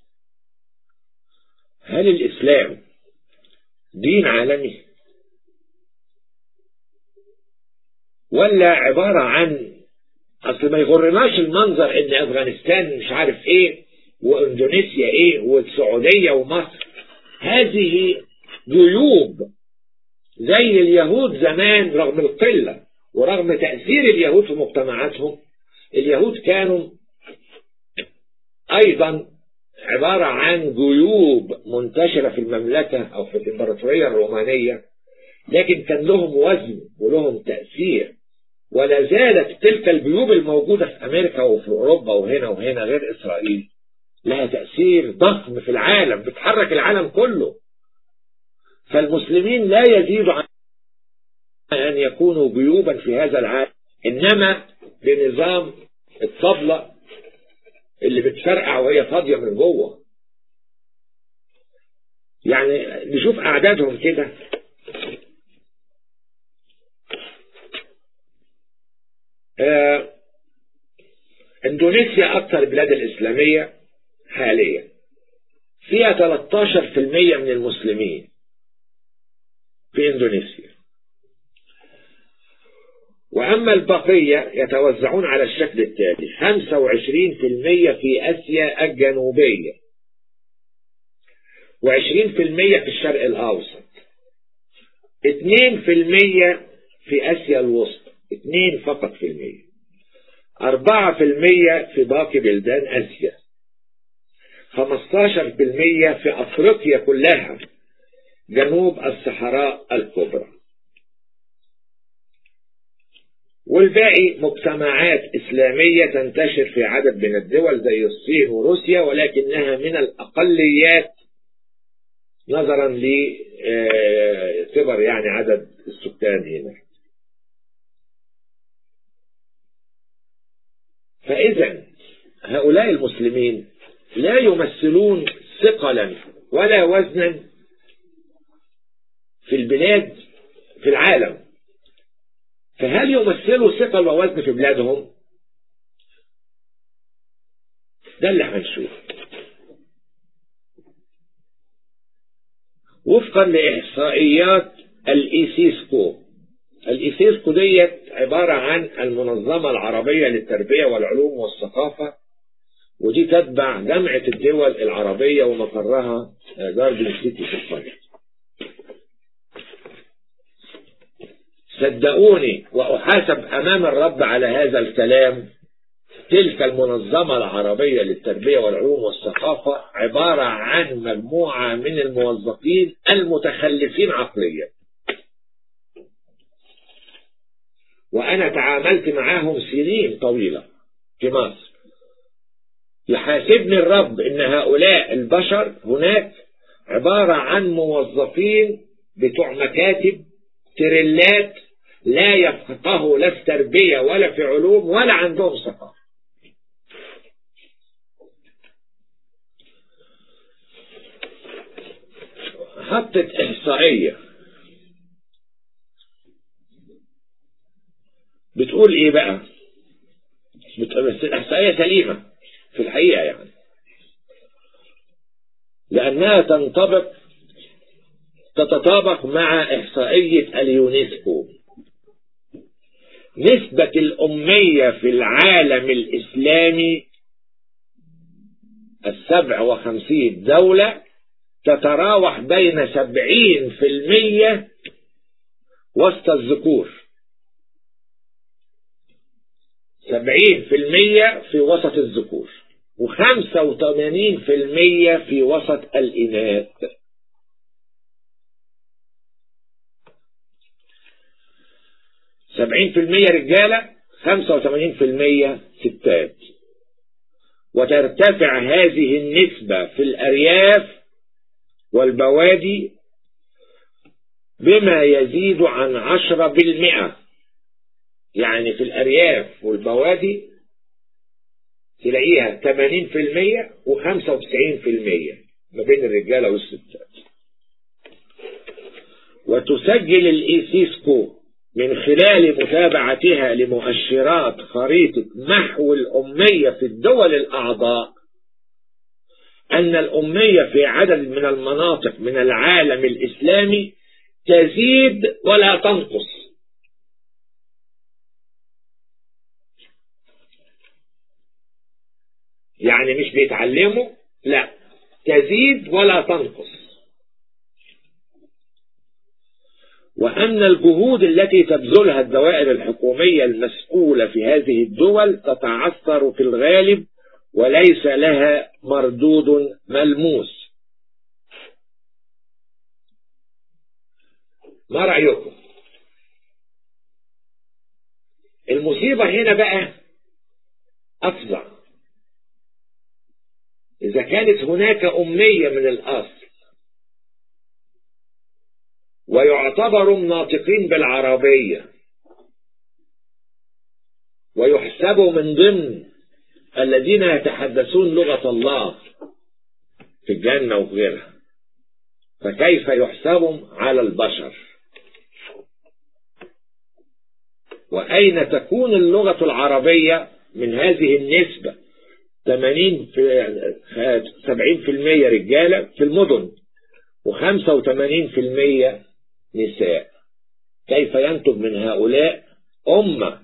Speaker 1: هل الإسلام دين عالمي ولا عبارة عن أصل ما يغرناش المنظر إن أفغانستان مش عارف إيه وإندونيسيا إيه والسعودية ومصر هذه جيوب زي اليهود زمان رغم القلة ورغم تأثير اليهود في مجتمعاتهم اليهود كانوا أيضا عبارة عن جيوب منتشرة في المملكة أو في الإمبراطورية الرومانية لكن كان لهم وزن ولهم تأثير ولا زالت تلك الجيوب الموجودة في أمريكا وفي أوروبا وهنا وهنا غير إسرائيل لها تأثير ضخم في العالم بتحرك العالم كله فالمسلمين لا يزيد عن أن يكونوا جيوبا في هذا العالم إنما بنظام الطبلة اللي بتفرقع وهي فاضية من جوه يعني نشوف أعدادهم كده آه اندونيسيا أكثر البلاد الإسلامية حاليا فيها 13% من المسلمين في اندونيسيا وأما البقية يتوزعون على الشكل التالي 25% في آسيا الجنوبية و20% في الشرق الأوسط 2% في آسيا الوسطى اثنين فقط في المية أربعة في المية في باقي بلدان آسيا خمستاشر في المية في أفريقيا كلها جنوب الصحراء الكبرى والباقي مجتمعات إسلامية تنتشر في عدد من الدول زي الصين وروسيا ولكنها من الأقليات نظرا لكبر يعني عدد السكان هنا فإذا هؤلاء المسلمين لا يمثلون ثقلا ولا وزنا في البلاد في العالم فهل يمثلوا ثقل ووزن في بلادهم ده اللي هنشوف وفقا لإحصائيات الإيسيسكو الإيسيسكو ديت عبارة عن المنظمة العربية للتربية والعلوم والثقافة ودي تتبع جامعة الدول العربية ومقرها جاردن سيتي في القاهرة صدقوني وأحاسب أمام الرب على هذا الكلام تلك المنظمة العربية للتربية والعلوم والثقافة عبارة عن مجموعة من الموظفين المتخلفين عقليا وأنا تعاملت معاهم سنين طويلة في مصر يحاسبني الرب إن هؤلاء البشر هناك عبارة عن موظفين بتوع مكاتب تريلات لا يفقهوا لا في تربية ولا في علوم ولا عندهم ثقافة حطت إحصائية بتقول إيه بقى بس الإحصائية سليمة في الحقيقة يعني لأنها تنطبق تتطابق مع إحصائية اليونسكو نسبة الأمية في العالم الإسلامي السبع وخمسين دولة تتراوح بين سبعين في المية وسط الذكور سبعين في المية في وسط الذكور وخمسة وثمانين في المية في وسط الإناث سبعين في المية رجالة خمسة وثمانين في المية ستات وترتفع هذه النسبة في الأرياف والبوادي بما يزيد عن عشرة بالمئة يعني في الأرياف والبوادي تلاقيها 80% و95% ما بين الرجالة والستات وتسجل الإيسيسكو من خلال متابعتها لمؤشرات خريطة محو الأمية في الدول الأعضاء أن الأمية في عدد من المناطق من العالم الإسلامي تزيد ولا تنقص يعني مش بيتعلموا لا تزيد ولا تنقص وأن الجهود التي تبذلها الدوائر الحكومية المسؤولة في هذه الدول تتعثر في الغالب وليس لها مردود ملموس ما رأيكم المصيبة هنا بقى أفظع إذا كانت هناك أمية من الأصل ويعتبروا ناطقين بالعربية ويحسبوا من ضمن الذين يتحدثون لغة الله في الجنة وغيرها فكيف يحسبهم على البشر وأين تكون اللغة العربية من هذه النسبة 80 في 70% رجالة في المدن و85% نساء كيف ينتج من هؤلاء أمة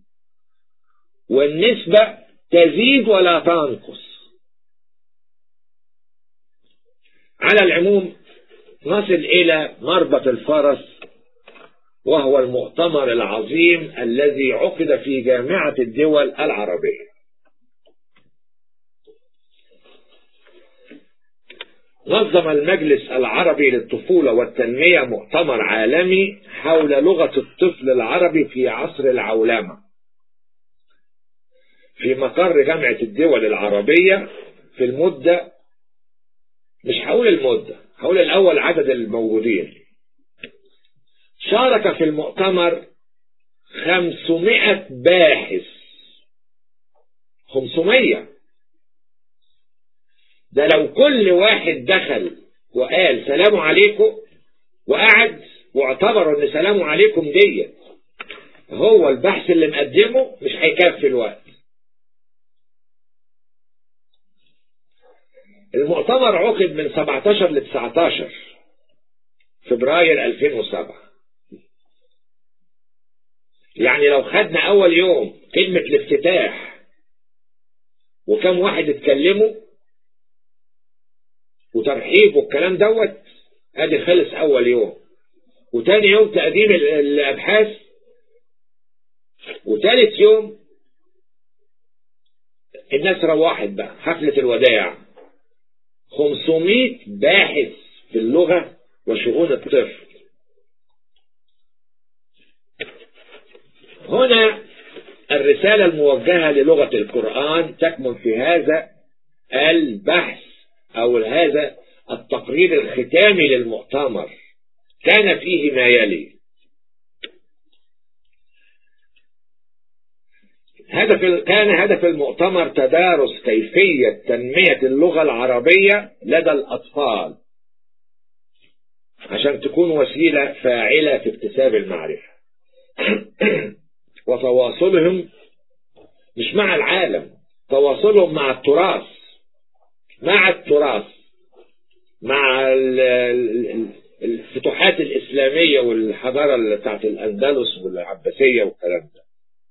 Speaker 1: والنسبة تزيد ولا تنقص على العموم نصل إلى مربط الفرس وهو المؤتمر العظيم الذي عقد في جامعة الدول العربية نظم المجلس العربي للطفولة والتنمية مؤتمر عالمي حول لغة الطفل العربي في عصر العولمة في مقر جامعة الدول العربية في المدة مش هقول المدة هقول الأول عدد الموجودين شارك في المؤتمر 500 باحث 500 ده لو كل واحد دخل وقال سلام عليكم وقعد واعتبروا ان سلام عليكم ديت هو البحث اللي مقدمه مش هيكفي الوقت المؤتمر عقد من 17 ل 19 فبراير 2007 يعني لو خدنا اول يوم كلمة الافتتاح وكم واحد اتكلموا وترحيب والكلام دوت ادي خلص اول يوم وتاني يوم تقديم الابحاث وتالت يوم الناس روحت بقى حفلة الوداع 500 باحث في اللغة وشؤون الطفل هنا الرسالة الموجهة للغة القرآن تكمن في هذا البحث أو هذا التقرير الختامي للمؤتمر كان فيه ما يلي هدف كان هدف المؤتمر تدارس كيفية تنمية اللغة العربية لدى الأطفال عشان تكون وسيلة فاعلة في اكتساب المعرفة وتواصلهم مش مع العالم تواصلهم مع التراث مع التراث مع الفتوحات الإسلامية والحضارة بتاعت الأندلس والعباسية والكلام ده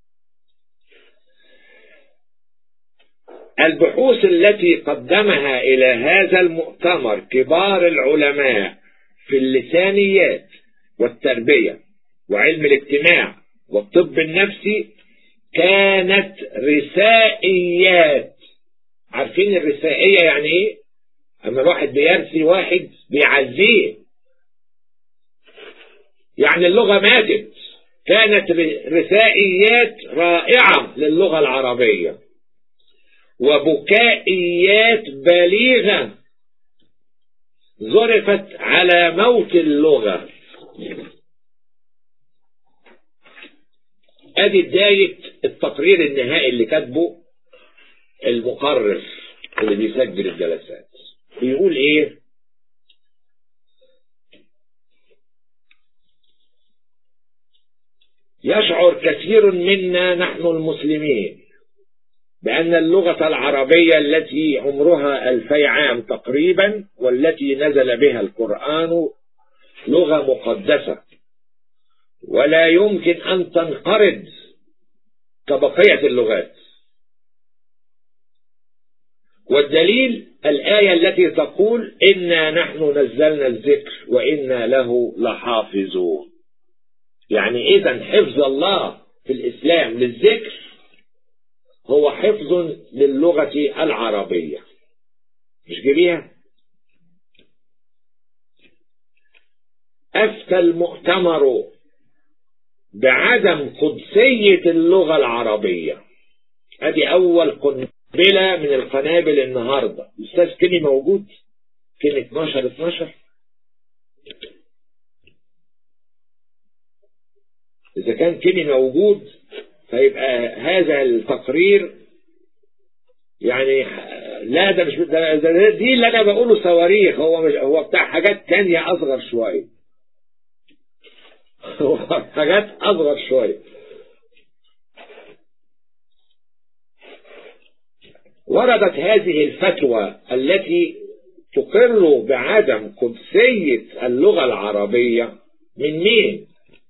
Speaker 1: البحوث التي قدمها إلى هذا المؤتمر كبار العلماء في اللسانيات والتربية وعلم الاجتماع والطب النفسي كانت رسائيات عارفين الرسائية يعني ايه اما الواحد بيرسي واحد بيعزيه يعني اللغة ماتت كانت رسائيات رائعة للغة العربية وبكائيات بليغة ظرفت على موت اللغة ادي بداية التقرير النهائي اللي كاتبه المقرر اللي بيسجل الجلسات بيقول ايه يشعر كثير منا نحن المسلمين بأن اللغة العربية التي عمرها ألفي عام تقريبا والتي نزل بها القرآن لغة مقدسة ولا يمكن أن تنقرض كبقية اللغات والدليل الآية التي تقول إنا نحن نزلنا الذكر وإنا له لحافظون يعني إذا حفظ الله في الإسلام للذكر هو حفظ للغة العربية مش جريها أفتى المؤتمر بعدم قدسية اللغة العربية ادي اول قنبلة من القنابل النهاردة الاستاذ كيني موجود كيني 12 12 اذا كان كيني موجود فيبقى هذا التقرير يعني لا ده مش ده, ده دي اللي انا بقوله صواريخ هو مش هو بتاع حاجات تانية اصغر شويه حاجات اصغر شويه وردت هذه الفتوى التي تقر بعدم قدسية اللغة العربية من مين؟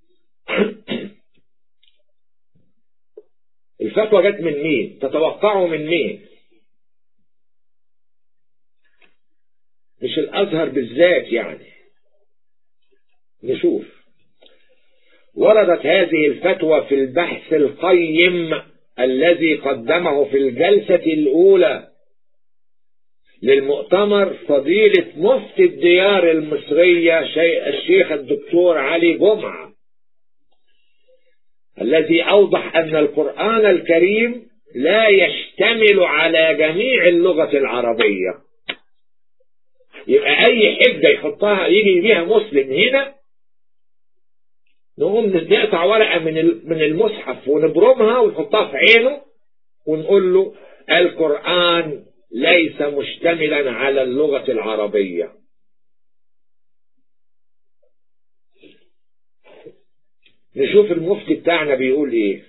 Speaker 1: الفتوى جت من مين؟ تتوقعوا من مين؟ مش الأزهر بالذات يعني نشوف وردت هذه الفتوى في البحث القيم الذي قدمه في الجلسة الأولى للمؤتمر فضيلة مفتي الديار المصرية الشيخ الدكتور علي جمعة الذي أوضح أن القرآن الكريم لا يشتمل على جميع اللغة العربية يبقى أي حجة يحطها يجي بيها مسلم هنا نقوم نقطع ورقة من من المصحف ونبرمها ونحطها في عينه ونقول له القرآن ليس مشتملا على اللغة العربية نشوف المفتي بتاعنا بيقول ايه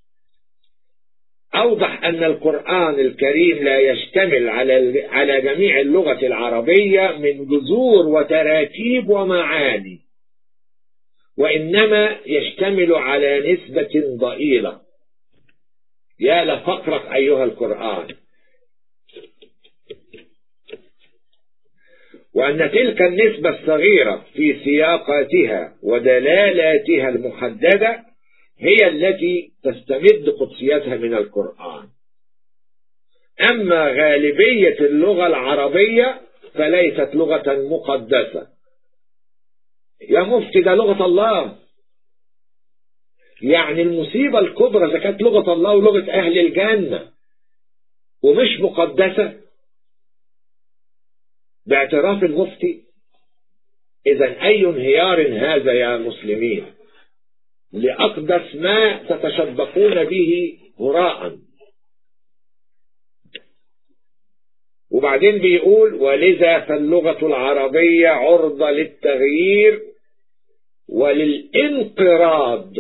Speaker 1: أوضح أن القرآن الكريم لا يشتمل على على جميع اللغة العربية من جذور وتراكيب ومعاني وإنما يشتمل على نسبة ضئيلة يا لفقرك أيها القرآن وأن تلك النسبة الصغيرة في سياقاتها ودلالاتها المحددة هي التي تستمد قدسيتها من القرآن أما غالبية اللغة العربية فليست لغة مقدسة يا مفتي ده لغة الله يعني المصيبة الكبرى إذا كانت لغة الله ولغة أهل الجنة ومش مقدسة باعتراف المفتي إذا أي انهيار هذا يا مسلمين لأقدس ما تتشبقون به هراء وبعدين بيقول ولذا فاللغة العربية عرضة للتغيير وللانقراض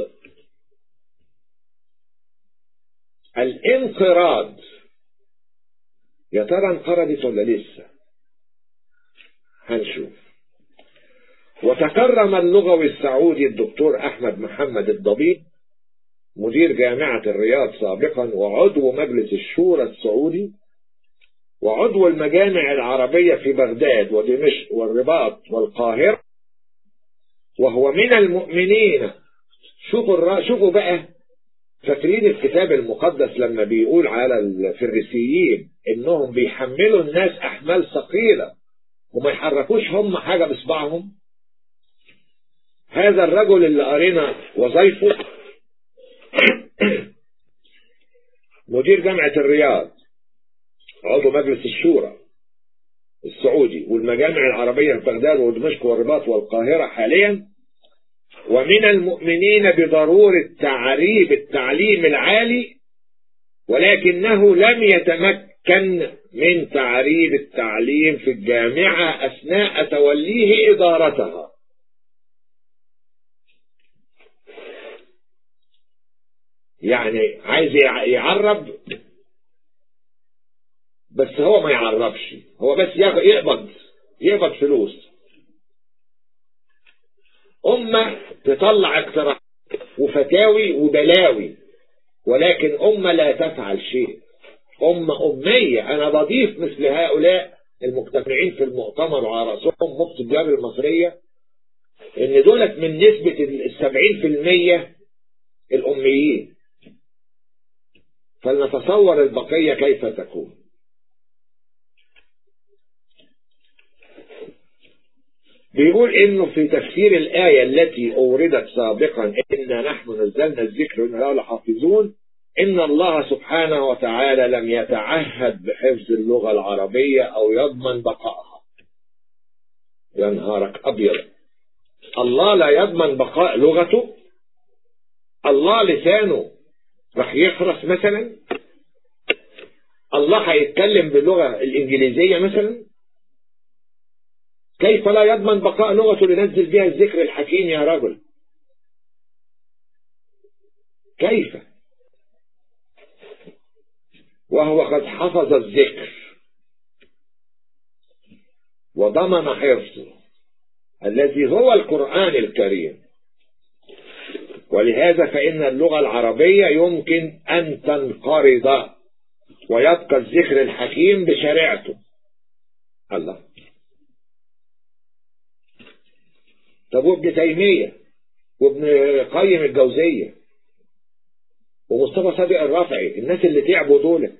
Speaker 1: الانقراض يا ترى انقرضت ولا لسه هنشوف وتكرم اللغوي السعودي الدكتور أحمد محمد الضبيب مدير جامعة الرياض سابقا وعضو مجلس الشورى السعودي وعضو المجامع العربية في بغداد ودمشق والرباط والقاهرة وهو من المؤمنين شوفوا الرا... شوفوا بقى فاكرين الكتاب المقدس لما بيقول على الفريسيين انهم بيحملوا الناس احمال ثقيله وما يحركوش هم حاجه بصبعهم هذا الرجل اللي قرينا وظيفه مدير جامعة الرياض عضو مجلس الشورى السعودي والمجامع العربية في بغداد ودمشق والرباط والقاهرة حاليا ومن المؤمنين بضرورة تعريب التعليم العالي ولكنه لم يتمكن من تعريب التعليم في الجامعة أثناء توليه إدارتها يعني عايز يعرب بس هو ما يعربش هو بس يقبض يقبض فلوس أمة تطلع اقتراحات وفتاوي وبلاوي ولكن أمة لا تفعل شيء أمة أمية أنا بضيف مثل هؤلاء المجتمعين في المؤتمر وعلى رأسهم مفتي الديار المصرية إن دولت من نسبة السبعين في المية الأميين فلنتصور البقية كيف تكون بيقول انه في تفسير الآية التي أوردت سابقا إنا نحن نزلنا الذكر وإنا له لحافظون إن الله سبحانه وتعالى لم يتعهد بحفظ اللغة العربية أو يضمن بقائها يا نهارك أبيض الله لا يضمن بقاء لغته الله لسانه راح يخرس مثلا الله هيتكلم باللغة الإنجليزية مثلا كيف لا يضمن بقاء لغته لنزل بها الذكر الحكيم يا رجل كيف وهو قد حفظ الذكر وضمن حفظه الذي هو القرآن الكريم ولهذا فإن اللغة العربية يمكن أن تنقرض ويبقى الذكر الحكيم بشريعته الله طب وابن تيمية وابن قيم الجوزية ومصطفى صادق الرافعي الناس اللي تعبوا دول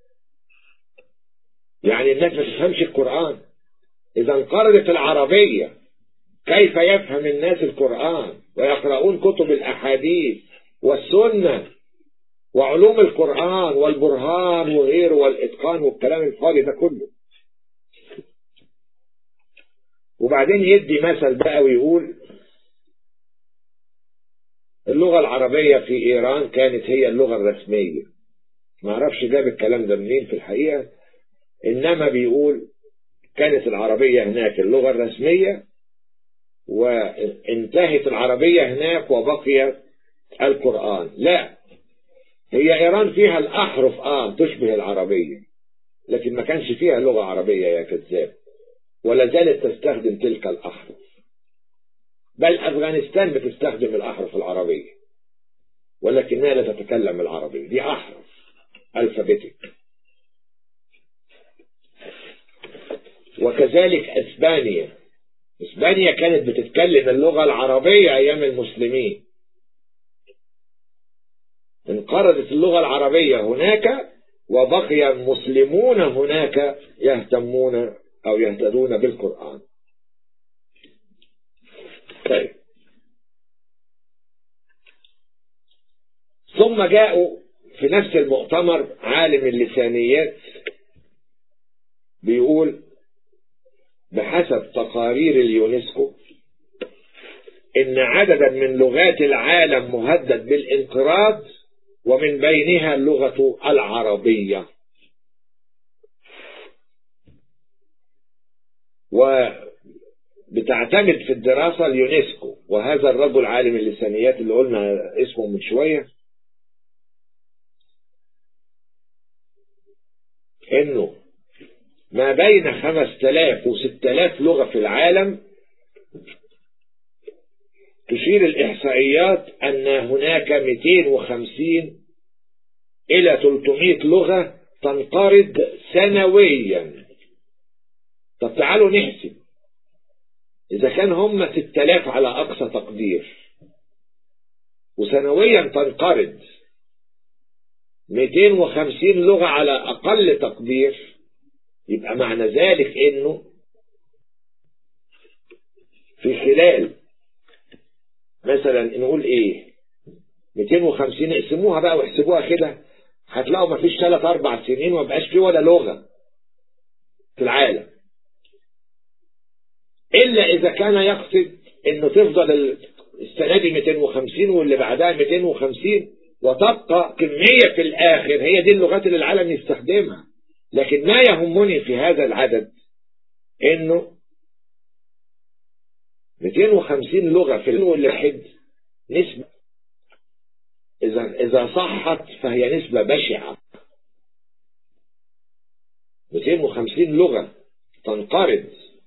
Speaker 1: يعني الناس ما تفهمش القرآن إذا انقرضت العربية كيف يفهم الناس القرآن ويقرؤون كتب الأحاديث والسنة وعلوم القرآن والبرهان وغيره والإتقان والكلام الفاضي ده كله وبعدين يدي مثل بقى ويقول اللغة العربية في إيران كانت هي اللغة الرسمية ما اعرفش جاب الكلام ده منين في الحقيقة إنما بيقول كانت العربية هناك اللغة الرسمية وانتهت العربية هناك وبقي القرآن لا هي إيران فيها الأحرف آه تشبه العربية لكن ما كانش فيها لغة عربية يا كذاب ولا زالت تستخدم تلك الأحرف بل أفغانستان بتستخدم الأحرف العربية ولكنها لا تتكلم العربية دي أحرف ألفابيتك وكذلك أسبانيا إسبانيا كانت بتتكلم اللغة العربية أيام المسلمين انقرضت اللغة العربية هناك وبقي المسلمون هناك يهتمون أو يهتدون بالقرآن طيب ثم جاءوا في نفس المؤتمر عالم اللسانيات بيقول بحسب تقارير اليونسكو ان عددا من لغات العالم مهدد بالانقراض ومن بينها اللغة العربية وبتعتمد في الدراسة اليونسكو وهذا الرجل عالم اللسانيات اللي قلنا اسمه من شوية انه ما بين خمس تلاف وست تلاف لغة في العالم تشير الإحصائيات أن هناك 250 إلى 300 لغة تنقرض سنويا طب تعالوا نحسب إذا كان هم 6000 على أقصى تقدير وسنويا تنقرض 250 لغة على أقل تقدير يبقى معنى ذلك إنه في خلال مثلا نقول إيه 250 اقسموها بقى واحسبوها كده هتلاقوا مفيش ثلاث أربع سنين وما بقاش فيه ولا لغة في العالم إلا إذا كان يقصد إنه تفضل السنة دي 250 واللي بعدها 250 وتبقى كمية في الآخر هي دي اللغات اللي العالم يستخدمها لكن ما يهمني في هذا العدد إنه 250 لغة في الواحد نسبة إذا إذا صحت فهي نسبة بشعة 250 لغة تنقرض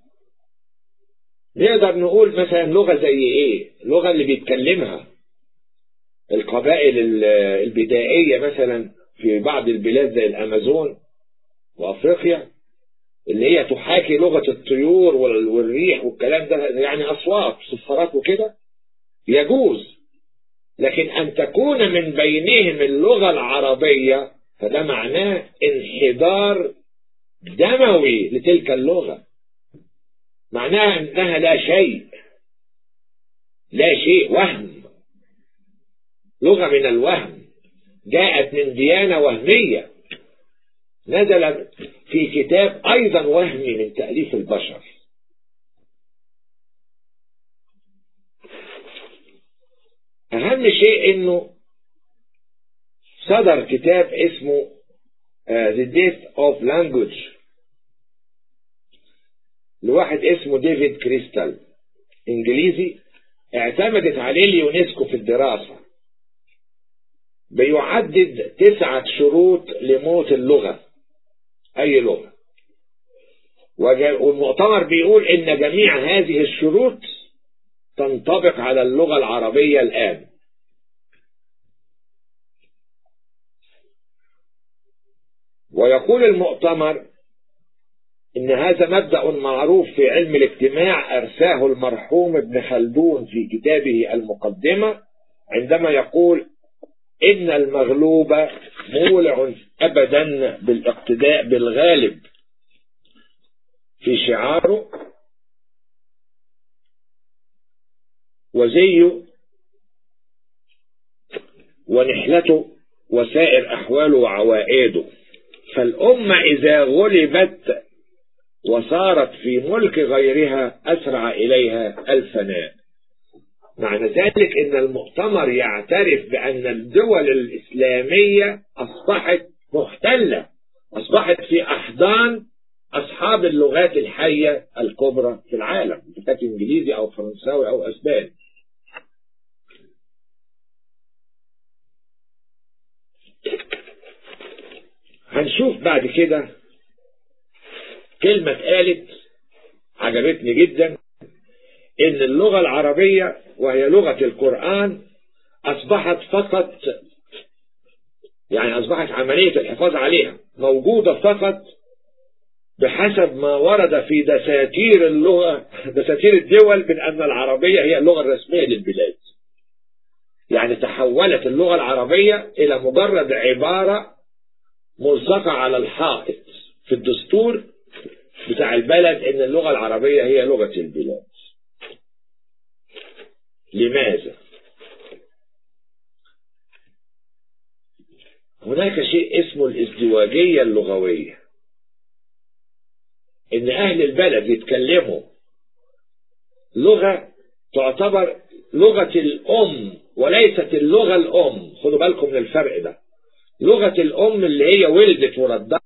Speaker 1: نقدر نقول مثلا لغة زي ايه اللغة اللي بيتكلمها القبائل البدائية مثلا في بعض البلاد زي الأمازون وأفريقيا اللي هي تحاكي لغة الطيور والريح والكلام ده يعني أصوات صفارات وكده يجوز لكن أن تكون من بينهم اللغة العربية فده معناه انحدار دموي لتلك اللغة معناها انها لا شيء لا شيء وهم لغة من الوهم جاءت من ديانة وهمية نزل في كتاب أيضا وهمي من تأليف البشر أهم شيء إنه صدر كتاب اسمه uh, The Death of Language لواحد اسمه ديفيد كريستال انجليزي اعتمدت عليه اليونسكو في الدراسة بيعدد تسعة شروط لموت اللغة أي لغة والمؤتمر بيقول إن جميع هذه الشروط تنطبق على اللغة العربية الآن ويقول المؤتمر إن هذا مبدأ معروف في علم الاجتماع أرساه المرحوم ابن خلدون في كتابه المقدمة عندما يقول إن المغلوب مولع أبدا بالاقتداء بالغالب في شعاره وزيه ونحلته وسائر أحواله وعوائده فالأمة إذا غلبت وصارت في ملك غيرها أسرع إليها الفناء معنى ذلك أن المؤتمر يعترف بأن الدول الإسلامية أصبحت محتلة أصبحت في أحضان أصحاب اللغات الحية الكبرى في العالم كانت إنجليزي أو فرنساوي أو أسباني هنشوف بعد كده كلمة قالت عجبتني جدا ان اللغة العربية وهي لغة القرآن اصبحت فقط يعني اصبحت عملية الحفاظ عليها موجودة فقط بحسب ما ورد في دساتير اللغة دساتير الدول من ان العربية هي اللغة الرسمية للبلاد يعني تحولت اللغة العربية الى مجرد عبارة ملصقة على الحائط في الدستور بتاع البلد ان اللغة العربية هي لغة البلاد لماذا هناك شيء اسمه الازدواجية اللغوية ان اهل البلد يتكلموا لغة تعتبر لغة الام وليست اللغة الام خدوا بالكم من الفرق ده لغة الام اللي هي ولدت وردعت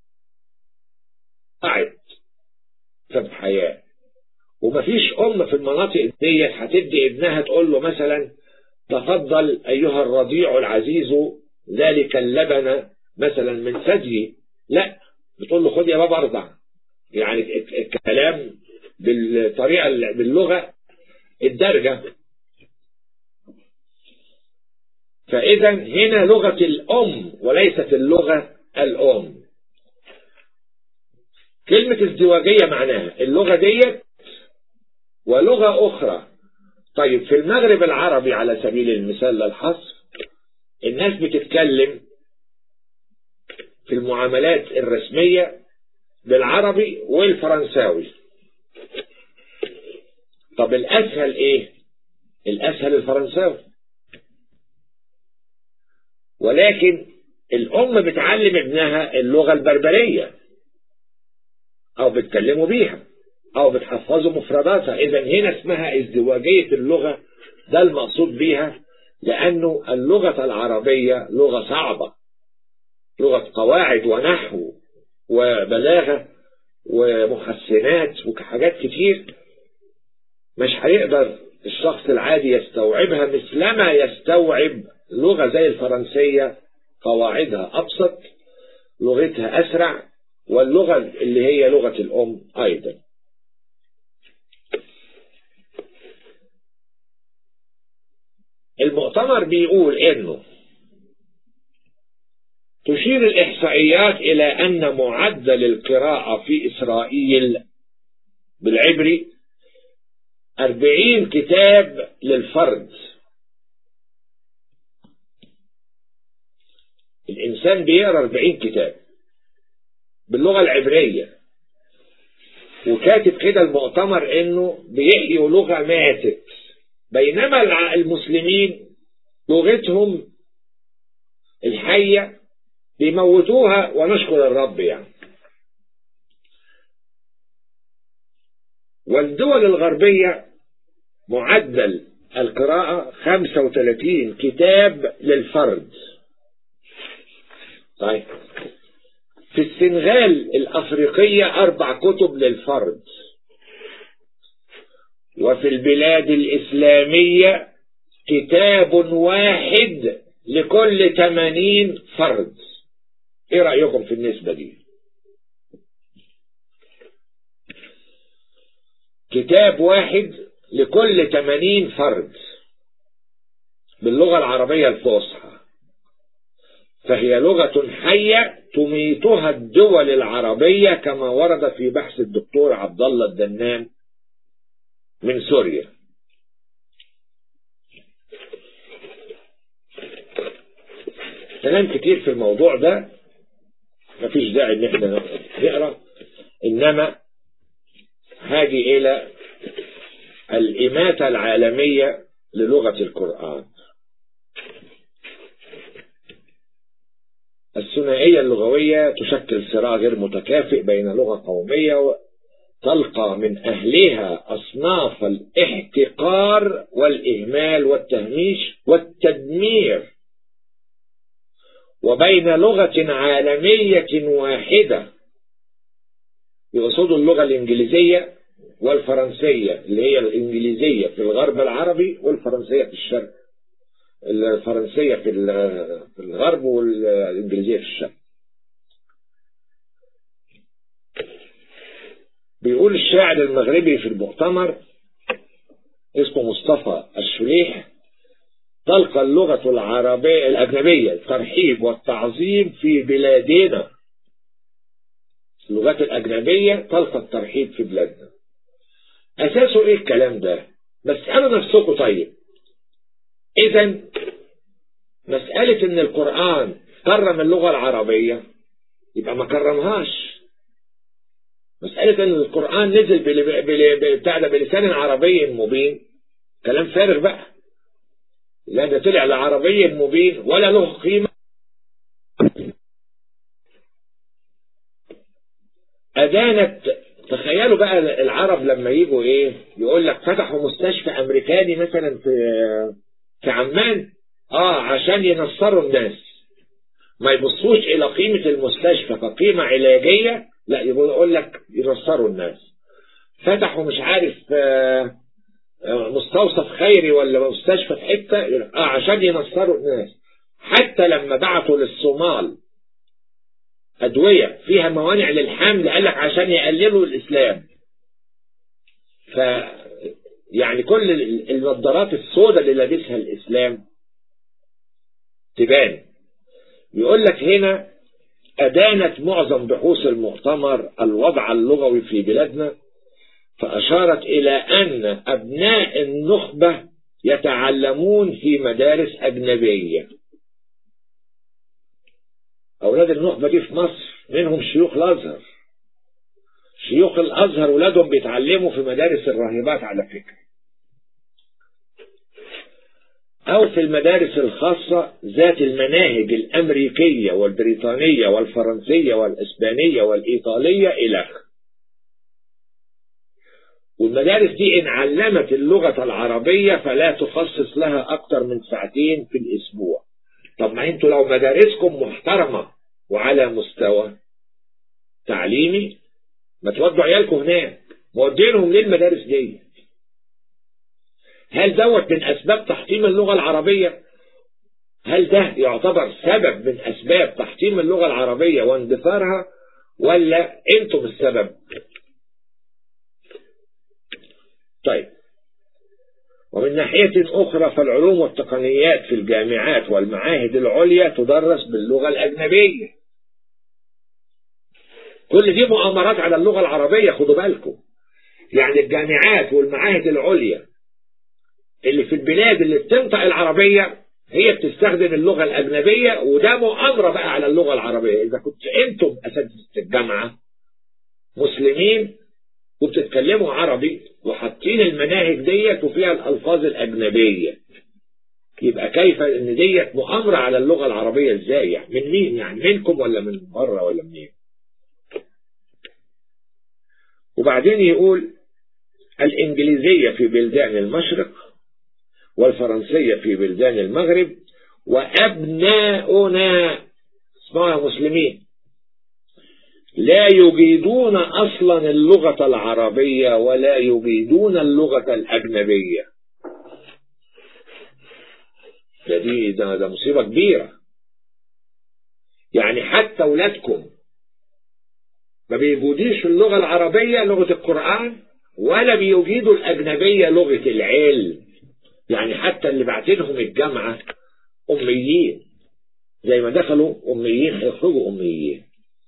Speaker 1: في الحياة ومفيش أم في المناطق دي هتدي ابنها تقول له مثلا تفضل أيها الرضيع العزيز ذلك اللبن مثلا من ثدي لا بتقول له خد يا بابا ارضع يعني الكلام بالطريقة باللغة الدرجة فإذا هنا لغة الأم وليست اللغة الأم كلمة ازدواجية معناها اللغة ديت ولغة أخرى طيب في المغرب العربي على سبيل المثال للحصر الناس بتتكلم في المعاملات الرسمية بالعربي والفرنساوي طب الأسهل إيه؟ الأسهل الفرنساوي ولكن الأم بتعلم ابنها اللغة البربرية أو بتكلموا بيها أو بتحفظوا مفرداتها إذا هنا اسمها ازدواجية اللغة ده المقصود بيها لأنه اللغة العربية لغة صعبة لغة قواعد ونحو وبلاغة ومحسنات وحاجات كتير مش هيقدر الشخص العادي يستوعبها مثلما يستوعب لغة زي الفرنسية قواعدها أبسط لغتها أسرع واللغة اللي هي لغة الأم أيضا المؤتمر بيقول إنه تشير الإحصائيات إلى أن معدل القراءة في إسرائيل بالعبري أربعين كتاب للفرد الإنسان بيقرأ أربعين كتاب باللغة العبرية وكاتب كده المؤتمر انه بيحيوا لغة ماتت بينما المسلمين لغتهم الحية بيموتوها ونشكر الرب يعني والدول الغربية معدل القراءة 35 كتاب للفرد طيب في السنغال الأفريقية أربع كتب للفرد وفي البلاد الإسلامية كتاب واحد لكل 80 فرد ايه رأيكم في النسبة دي كتاب واحد لكل 80 فرد باللغة العربية الفصحى فهي لغة حية تميتها الدول العربية كما ورد في بحث الدكتور عبد الله الدنان من سوريا كلام كتير في الموضوع ده مفيش داعي ان احنا نقرا انما هاجي الى الاماتة العالمية للغة القرآن الثنائية اللغوية تشكل صراع غير متكافئ بين لغة قومية تلقى من أهلها أصناف الاحتقار والإهمال والتهميش والتدمير وبين لغة عالمية واحدة يقصدوا اللغة الإنجليزية والفرنسية اللي هي الإنجليزية في الغرب العربي والفرنسية في الشرق الفرنسية في في الغرب والإنجليزية في الشرق بيقول الشاعر المغربي في المؤتمر اسمه مصطفى الشليح تلقى اللغة العربية الأجنبية الترحيب والتعظيم في بلادنا اللغات الأجنبية تلقى الترحيب في بلادنا أساسه إيه الكلام ده بس أنا نفسكم طيب إذا مسألة إن القرآن كرم اللغة العربية يبقى ما كرمهاش مسألة إن القرآن نزل بل... بل... بتاع ده بلسان عربي مبين كلام فارغ بقى لا ده طلع لعربي مبين ولا له قيمة أدانت تخيلوا بقى العرب لما يجوا ايه يقول لك فتحوا مستشفى امريكاني مثلا في في عمان اه عشان ينصروا الناس ما يبصوش الى قيمة المستشفى كقيمة علاجية لا يقول لك ينصروا الناس فتحوا مش عارف آه مستوصف خيري ولا مستشفى في حتة اه عشان ينصروا الناس حتى لما بعتوا للصومال أدوية فيها موانع للحمل قال لك عشان يقللوا الإسلام ف يعني كل النظارات السوداء اللي لابسها الإسلام تبان بيقول لك هنا أدانت معظم بحوث المؤتمر الوضع اللغوي في بلادنا فأشارت إلى أن أبناء النخبة يتعلمون في مدارس أجنبية أولاد النخبة دي في مصر منهم شيوخ الأزهر شيوخ الأزهر ولادهم بيتعلموا في مدارس الراهبات على فكرة أو في المدارس الخاصة ذات المناهج الأمريكية والبريطانية والفرنسية والإسبانية والإيطالية إلى والمدارس دي إن علمت اللغة العربية فلا تخصص لها أكثر من ساعتين في الأسبوع طب ما انتوا لو مدارسكم محترمة وعلى مستوى تعليمي ما تودوا عيالكم هناك مودينهم ليه المدارس دي هل دوت من أسباب تحطيم اللغة العربية هل ده يعتبر سبب من أسباب تحطيم اللغة العربية واندثارها ولا انتم السبب طيب ومن ناحية أخرى فالعلوم والتقنيات في الجامعات والمعاهد العليا تدرس باللغة الأجنبية كل دي مؤامرات على اللغة العربية خدوا بالكم يعني الجامعات والمعاهد العليا اللي في البلاد اللي بتنطق العربية هي بتستخدم اللغة الأجنبية وده مؤامرة بقى على اللغة العربية إذا كنت أنتم أساتذة الجامعة مسلمين وبتتكلموا عربي وحاطين المناهج ديت وفيها الألفاظ الأجنبية يبقى كيف ان ديت مؤامرة على اللغة العربية ازاي يعني من مين يعني منكم ولا من بره ولا منين وبعدين يقول الإنجليزية في بلدان المشرق والفرنسية في بلدان المغرب وأبناؤنا اسمها مسلمين لا يجيدون أصلا اللغة العربية ولا يجيدون اللغة الأجنبية ده دي ده, ده مصيبة كبيرة يعني حتى أولادكم ما بيجوديش اللغة العربية لغة القرآن ولا بيجيدوا الأجنبية لغة العلم يعني حتى اللي بعتينهم الجامعة أميين زي ما دخلوا أميين هيخرجوا أميين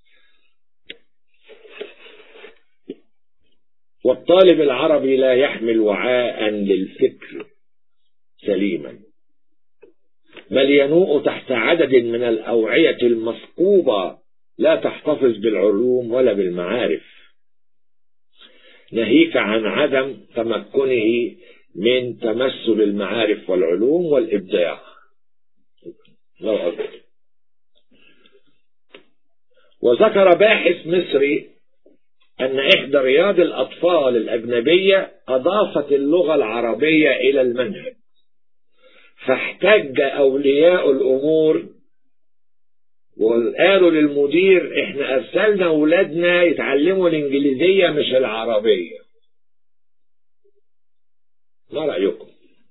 Speaker 1: والطالب العربي لا يحمل وعاء للفكر سليما بل ينوء تحت عدد من الأوعية المثقوبة لا تحتفظ بالعلوم ولا بالمعارف ناهيك عن عدم تمكنه من تمثل المعارف والعلوم والإبداع لو أقول. وذكر باحث مصري أن إحدى رياض الأطفال الأجنبية أضافت اللغة العربية إلى المنهج فاحتج أولياء الأمور وقالوا للمدير احنا أرسلنا أولادنا يتعلموا الإنجليزية مش العربية ما رأيكم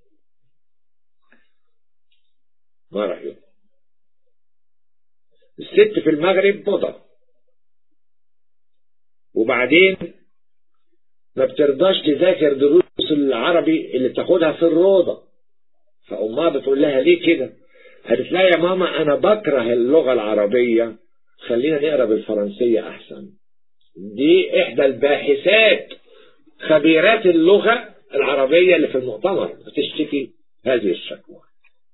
Speaker 1: ما رأيكم الست في المغرب بضع وبعدين ما بترضاش تذاكر دروس العربي اللي بتاخدها في الروضة فأمها بتقول لها ليه كده قالت لها يا ماما أنا بكره اللغة العربية خلينا نقرا بالفرنسية أحسن دي إحدى الباحثات خبيرات اللغة العربية اللي في المؤتمر بتشتكي هذه الشكوى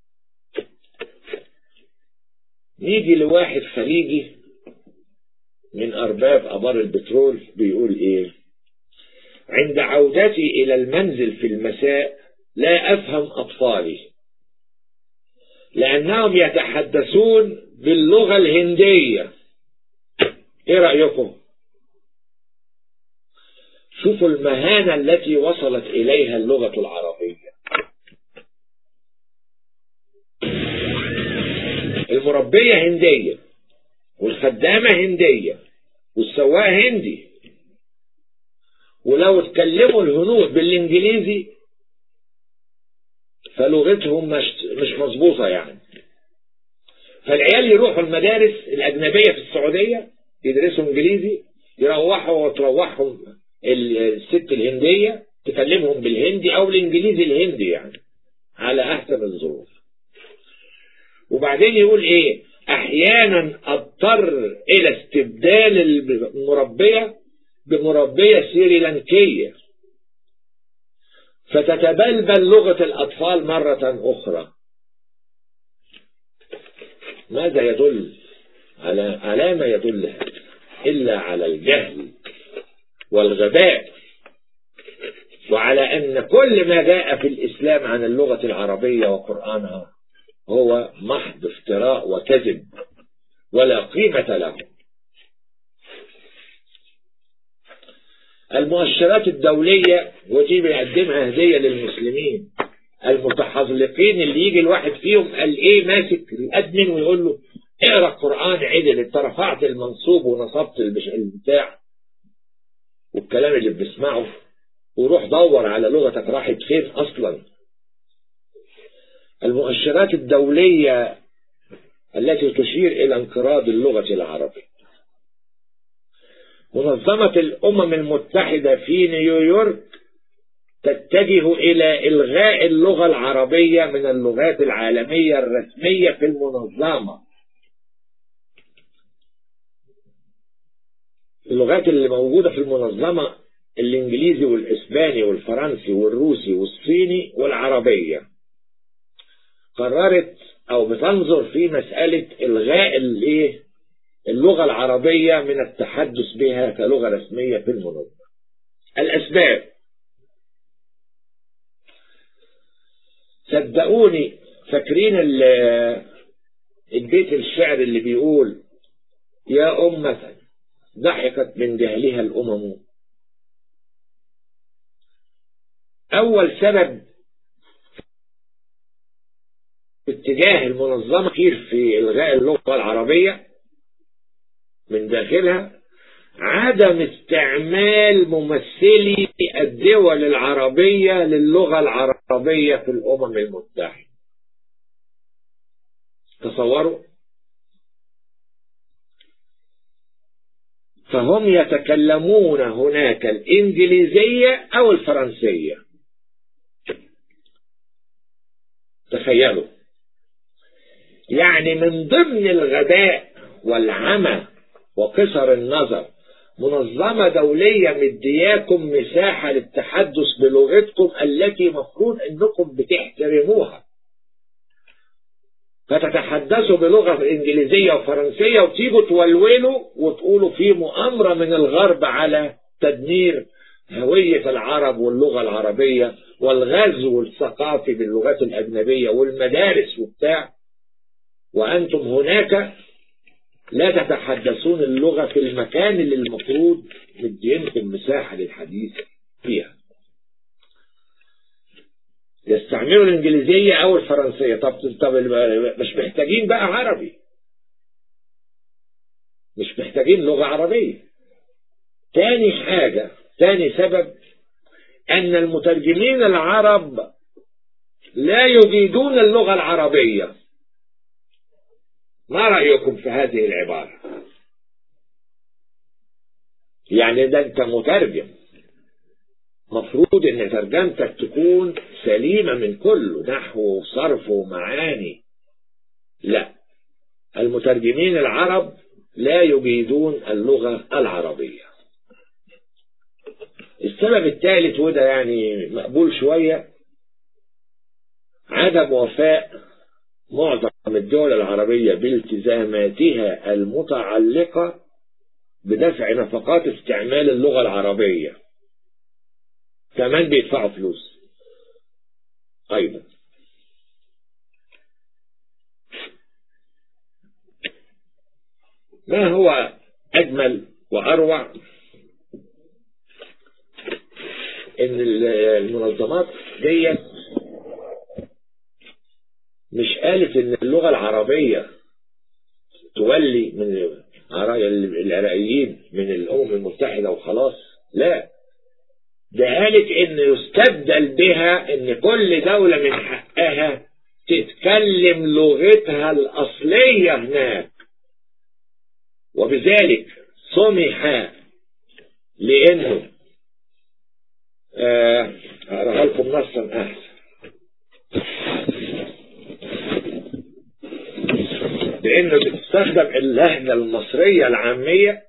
Speaker 1: نيجي لواحد خليجي من أرباب أبار البترول بيقول إيه عند عودتي إلى المنزل في المساء لا أفهم أطفالي لأنهم يتحدثون باللغة الهندية إيه رأيكم شوفوا المهانة التي وصلت إليها اللغة العربية المربية هندية والخدامة هندية والسواق هندي ولو اتكلموا الهنود بالانجليزي فلغتهم مش مش مظبوطه يعني فالعيال يروحوا المدارس الاجنبيه في السعوديه يدرسوا انجليزي يروحوا وتروحهم الست الهنديه تكلمهم بالهندي او الانجليزي الهندي يعني على احسن الظروف وبعدين يقول ايه احيانا اضطر الى استبدال المربيه بمربيه سريلانكيه فتتبلبل لغه الاطفال مره اخرى ماذا يدل على على ما يدل هذا الا على الجهل والغباء وعلى ان كل ما جاء في الاسلام عن اللغه العربيه وقرانها هو محض افتراء وكذب ولا قيمة له المؤشرات الدولية ودي بيقدمها هدية للمسلمين المتحذلقين اللي يجي الواحد فيهم قال ايه ماسك الادمن ويقول له اقرا القران عدل انت رفعت المنصوب ونصبت البتاع والكلام اللي بنسمعه وروح دور على لغتك راحت فين اصلا المؤشرات الدولية التي تشير إلى انقراض اللغة العربية منظمة الأمم المتحدة في نيويورك تتجه إلى إلغاء اللغة العربية من اللغات العالمية الرسمية في المنظمة اللغات اللي موجودة في المنظمة الإنجليزي والإسباني والفرنسي والروسي والصيني والعربية قررت او بتنظر في مسألة الغاء الايه اللغة العربية من التحدث بها كلغة رسمية في المنظمة الاسباب صدقوني فاكرين البيت الشعر اللي بيقول يا أمة ضحكت من جهلها الأمم أول سبب اتجاه المنظمة كتير في إلغاء اللغة العربية من داخلها عدم استعمال ممثلي الدول العربية للغة العربية في الأمم المتحدة تصوروا فهم يتكلمون هناك الإنجليزية أو الفرنسية تخيلوا يعني من ضمن الغباء والعمى وقصر النظر منظمة دولية مدياكم مساحة للتحدث بلغتكم التي مفروض انكم بتحترموها فتتحدثوا بلغة انجليزية وفرنسية وتيجوا تولولوا وتقولوا في مؤامرة من الغرب على تدمير هوية العرب واللغة العربية والغزو الثقافي باللغات الأجنبية والمدارس وبتاع وأنتم هناك لا تتحدثون اللغة في المكان اللي المفروض مدينكم مساحة للحديث فيها يستعملوا الإنجليزية أو الفرنسية طب, طب مش محتاجين بقى عربي مش محتاجين لغة عربية تاني حاجة تاني سبب أن المترجمين العرب لا يجيدون اللغة العربية ما رأيكم في هذه العبارة يعني ده أنت مترجم مفروض ان ترجمتك تكون سليمة من كله نحو وصرف ومعاني لا المترجمين العرب لا يجيدون اللغة العربية السبب الثالث وده يعني مقبول شوية عدم وفاء معظم الدول العربية بالتزاماتها المتعلقة بدفع نفقات استعمال اللغة العربية كمان بيدفعوا فلوس أيضا ما هو أجمل وأروع إن المنظمات دي مش قالت إن اللغة العربية تولي من العراقيين من الأمم المتحدة وخلاص لا ده قالت ان يستبدل بها ان كل دولة من حقها تتكلم لغتها الاصلية هناك وبذلك سمح لانه اقراها لكم نصا احسن لانه بتستخدم اللهجة المصرية العامية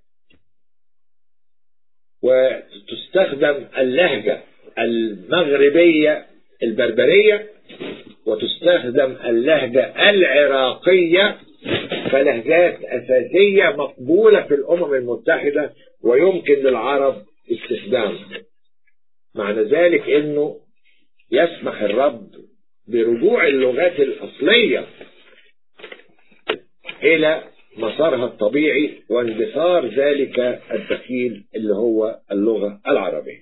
Speaker 1: وتستخدم اللهجة المغربية البربرية وتستخدم اللهجة العراقية كلهجات أساسية مقبولة في الأمم المتحدة ويمكن للعرب استخدامها معنى ذلك أنه يسمح الرب برجوع اللغات الأصلية إلى مسارها الطبيعي واندثار ذلك الدخيل اللي هو اللغة العربية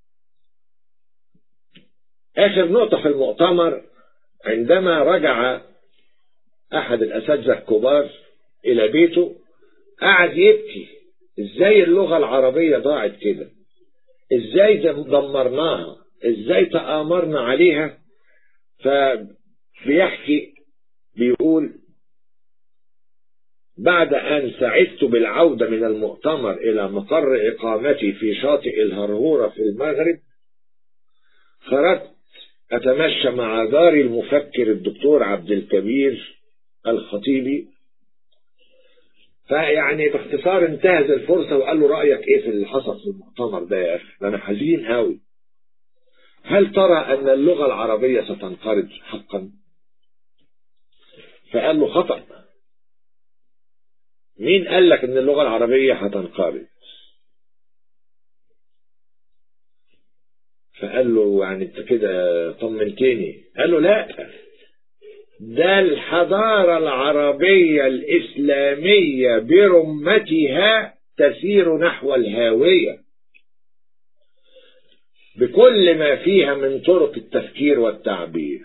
Speaker 1: آخر نقطة في المؤتمر عندما رجع أحد الأساتذة الكبار إلى بيته قعد يبكي إزاي اللغة العربية ضاعت كده إزاي دمرناها إزاي تآمرنا عليها فبيحكي بيقول بعد أن سعدت بالعودة من المؤتمر إلى مقر إقامتي في شاطئ الهرهورة في المغرب خرجت أتمشى مع جاري المفكر الدكتور عبد الكبير الخطيبي فيعني باختصار انتهز الفرصة وقال له رأيك ايه في اللي حصل في المؤتمر ده يا أخي أنا حزين قوي هل ترى أن اللغة العربية ستنقرض حقا فقال له خطأ مين قال لك ان اللغة العربية هتنقرض فقال له يعني انت كده طمنتني قال له لا ده الحضارة العربية الإسلامية برمتها تسير نحو الهاوية بكل ما فيها من طرق التفكير والتعبير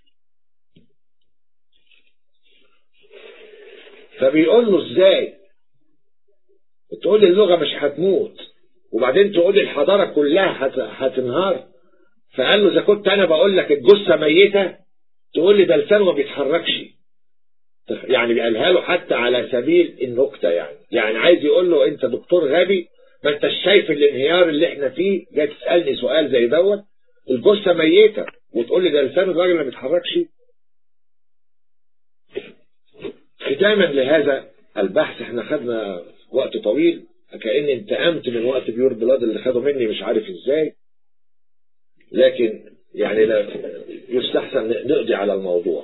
Speaker 1: فبيقول له ازاي تقول لي اللغة مش هتموت وبعدين تقول لي الحضارة كلها هتنهار فقال له اذا كنت انا بقول لك الجثة ميتة تقول لي ده لسانه ما بيتحركش يعني قالها له حتى على سبيل النكتة يعني يعني عايز يقول له انت دكتور غبي ما انت شايف الانهيار اللي احنا فيه جاي تسألني سؤال زي دوت الجثة ميتة وتقول لي ده لسان الراجل ما بيتحركش ختاما لهذا البحث احنا خدنا وقت طويل كأني انتقمت من وقت بيور بلاد اللي خدوا مني مش عارف ازاي لكن يعني لا يستحسن نقضي على الموضوع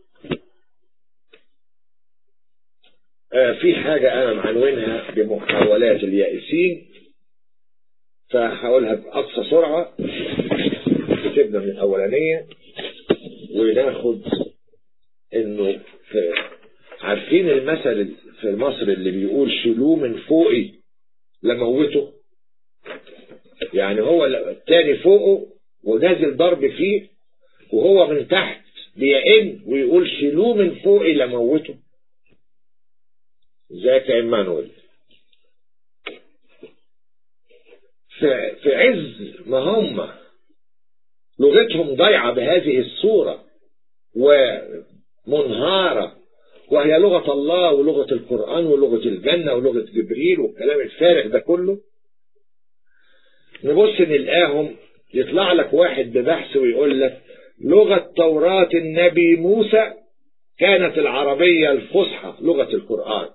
Speaker 1: في حاجة أنا معنونها بمحاولات اليائسين فهقولها بأقصى سرعة كتبنا من الأولانية وناخد إنه عارفين المثل في مصر اللي بيقول شيلوه من فوقي لموته يعني هو التاني فوقه ونازل ضرب فيه وهو من تحت بيئن ويقول شيلوه من فوقي لموته ذاك ايمانويل في, في عز ما هم لغتهم ضايعة بهذه الصورة ومنهارة وهي لغة الله ولغة القرآن ولغة الجنة ولغة جبريل والكلام الفارغ ده كله نبص نلقاهم يطلع لك واحد ببحث ويقول لك لغة توراة النبي موسى كانت العربية الفصحى لغة القرآن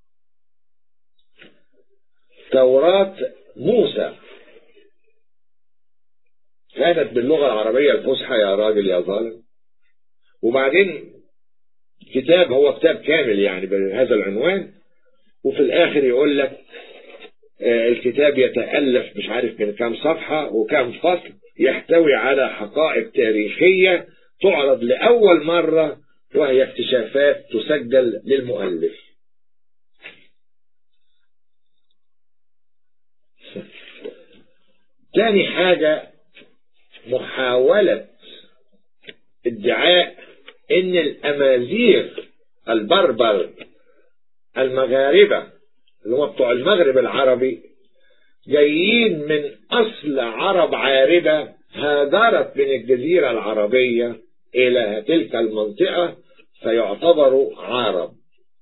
Speaker 1: توراة موسى كانت باللغة العربية الفصحى يا راجل يا ظالم وبعدين كتاب هو كتاب كامل يعني بهذا العنوان وفي الآخر يقول لك الكتاب يتألف مش عارف من كام صفحة وكام فصل يحتوي على حقائق تاريخية تعرض لأول مرة وهي اكتشافات تسجل للمؤلف تاني حاجة محاولة ادعاء ان الامازيغ البربر المغاربة اللي هم بتوع المغرب العربي جايين من اصل عرب عاربة هاجرت من الجزيرة العربية الى تلك المنطقة فيعتبروا عرب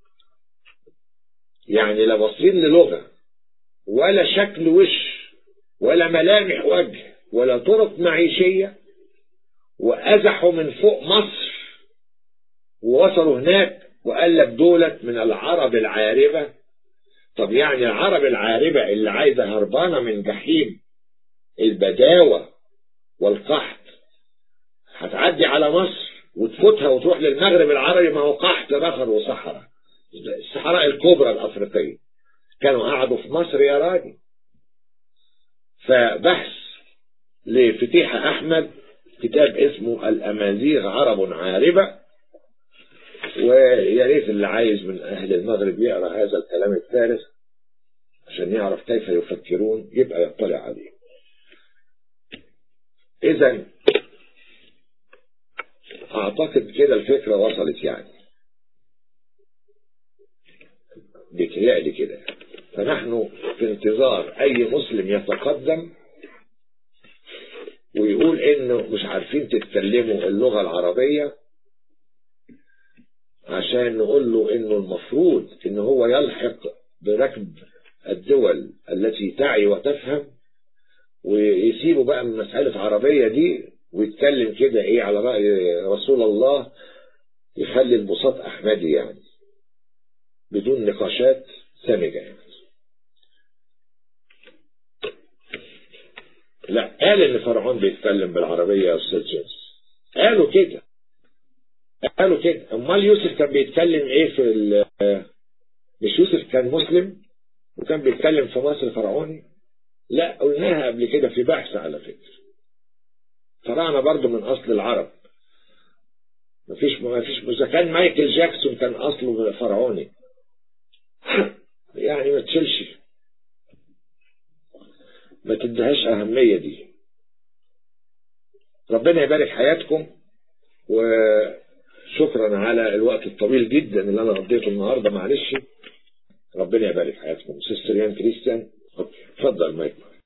Speaker 1: يعني لا باصين للغة ولا شكل وش ولا ملامح وجه ولا طرق معيشية وأزحوا من فوق مصر ووصلوا هناك وقال لك دولت من العرب العاربة طب يعني العرب العاربة اللي عايزة هربانة من جحيم البداوة والقحط هتعدي على مصر وتفوتها وتروح للمغرب العربي ما هو قحط رخر وصحراء الصحراء الكبرى الأفريقية كانوا قعدوا في مصر يا راجل فبحث لفتيحة أحمد كتاب اسمه الأمازيغ عرب عاربة ويا ريت اللي عايز من أهل المغرب يقرأ هذا الكلام الفارغ عشان يعرف كيف يفكرون يبقى يطلع عليه إذا أعتقد كده الفكرة وصلت يعني بيتهيألي كده فنحن في انتظار أي مسلم يتقدم ويقول إنه مش عارفين تتكلموا اللغة العربية عشان نقول له إنه المفروض إن هو يلحق بركب الدول التي تعي وتفهم ويسيبوا بقى من مسألة عربية دي ويتكلم كده إيه على رأي رسول الله يخلي البساط أحمدي يعني بدون نقاشات سامجة يعني لا قال ان فرعون بيتكلم بالعربية يا استاذ جيمس قالوا كده قالوا كده امال يوسف كان بيتكلم ايه في مش يوسف كان مسلم وكان بيتكلم في مصر فرعوني لا قلناها قبل كده في بحث على فكرة فراعنة برضو من اصل العرب مفيش مفيش اذا كان مايكل جاكسون كان اصله فرعوني يعني ما تشيلش ما تديهاش أهمية دي ربنا يبارك حياتكم وشكرا على الوقت الطويل جدا اللي أنا قضيته النهاردة معلش ربنا يبارك حياتكم سيستر يان كريستيان اتفضل مايك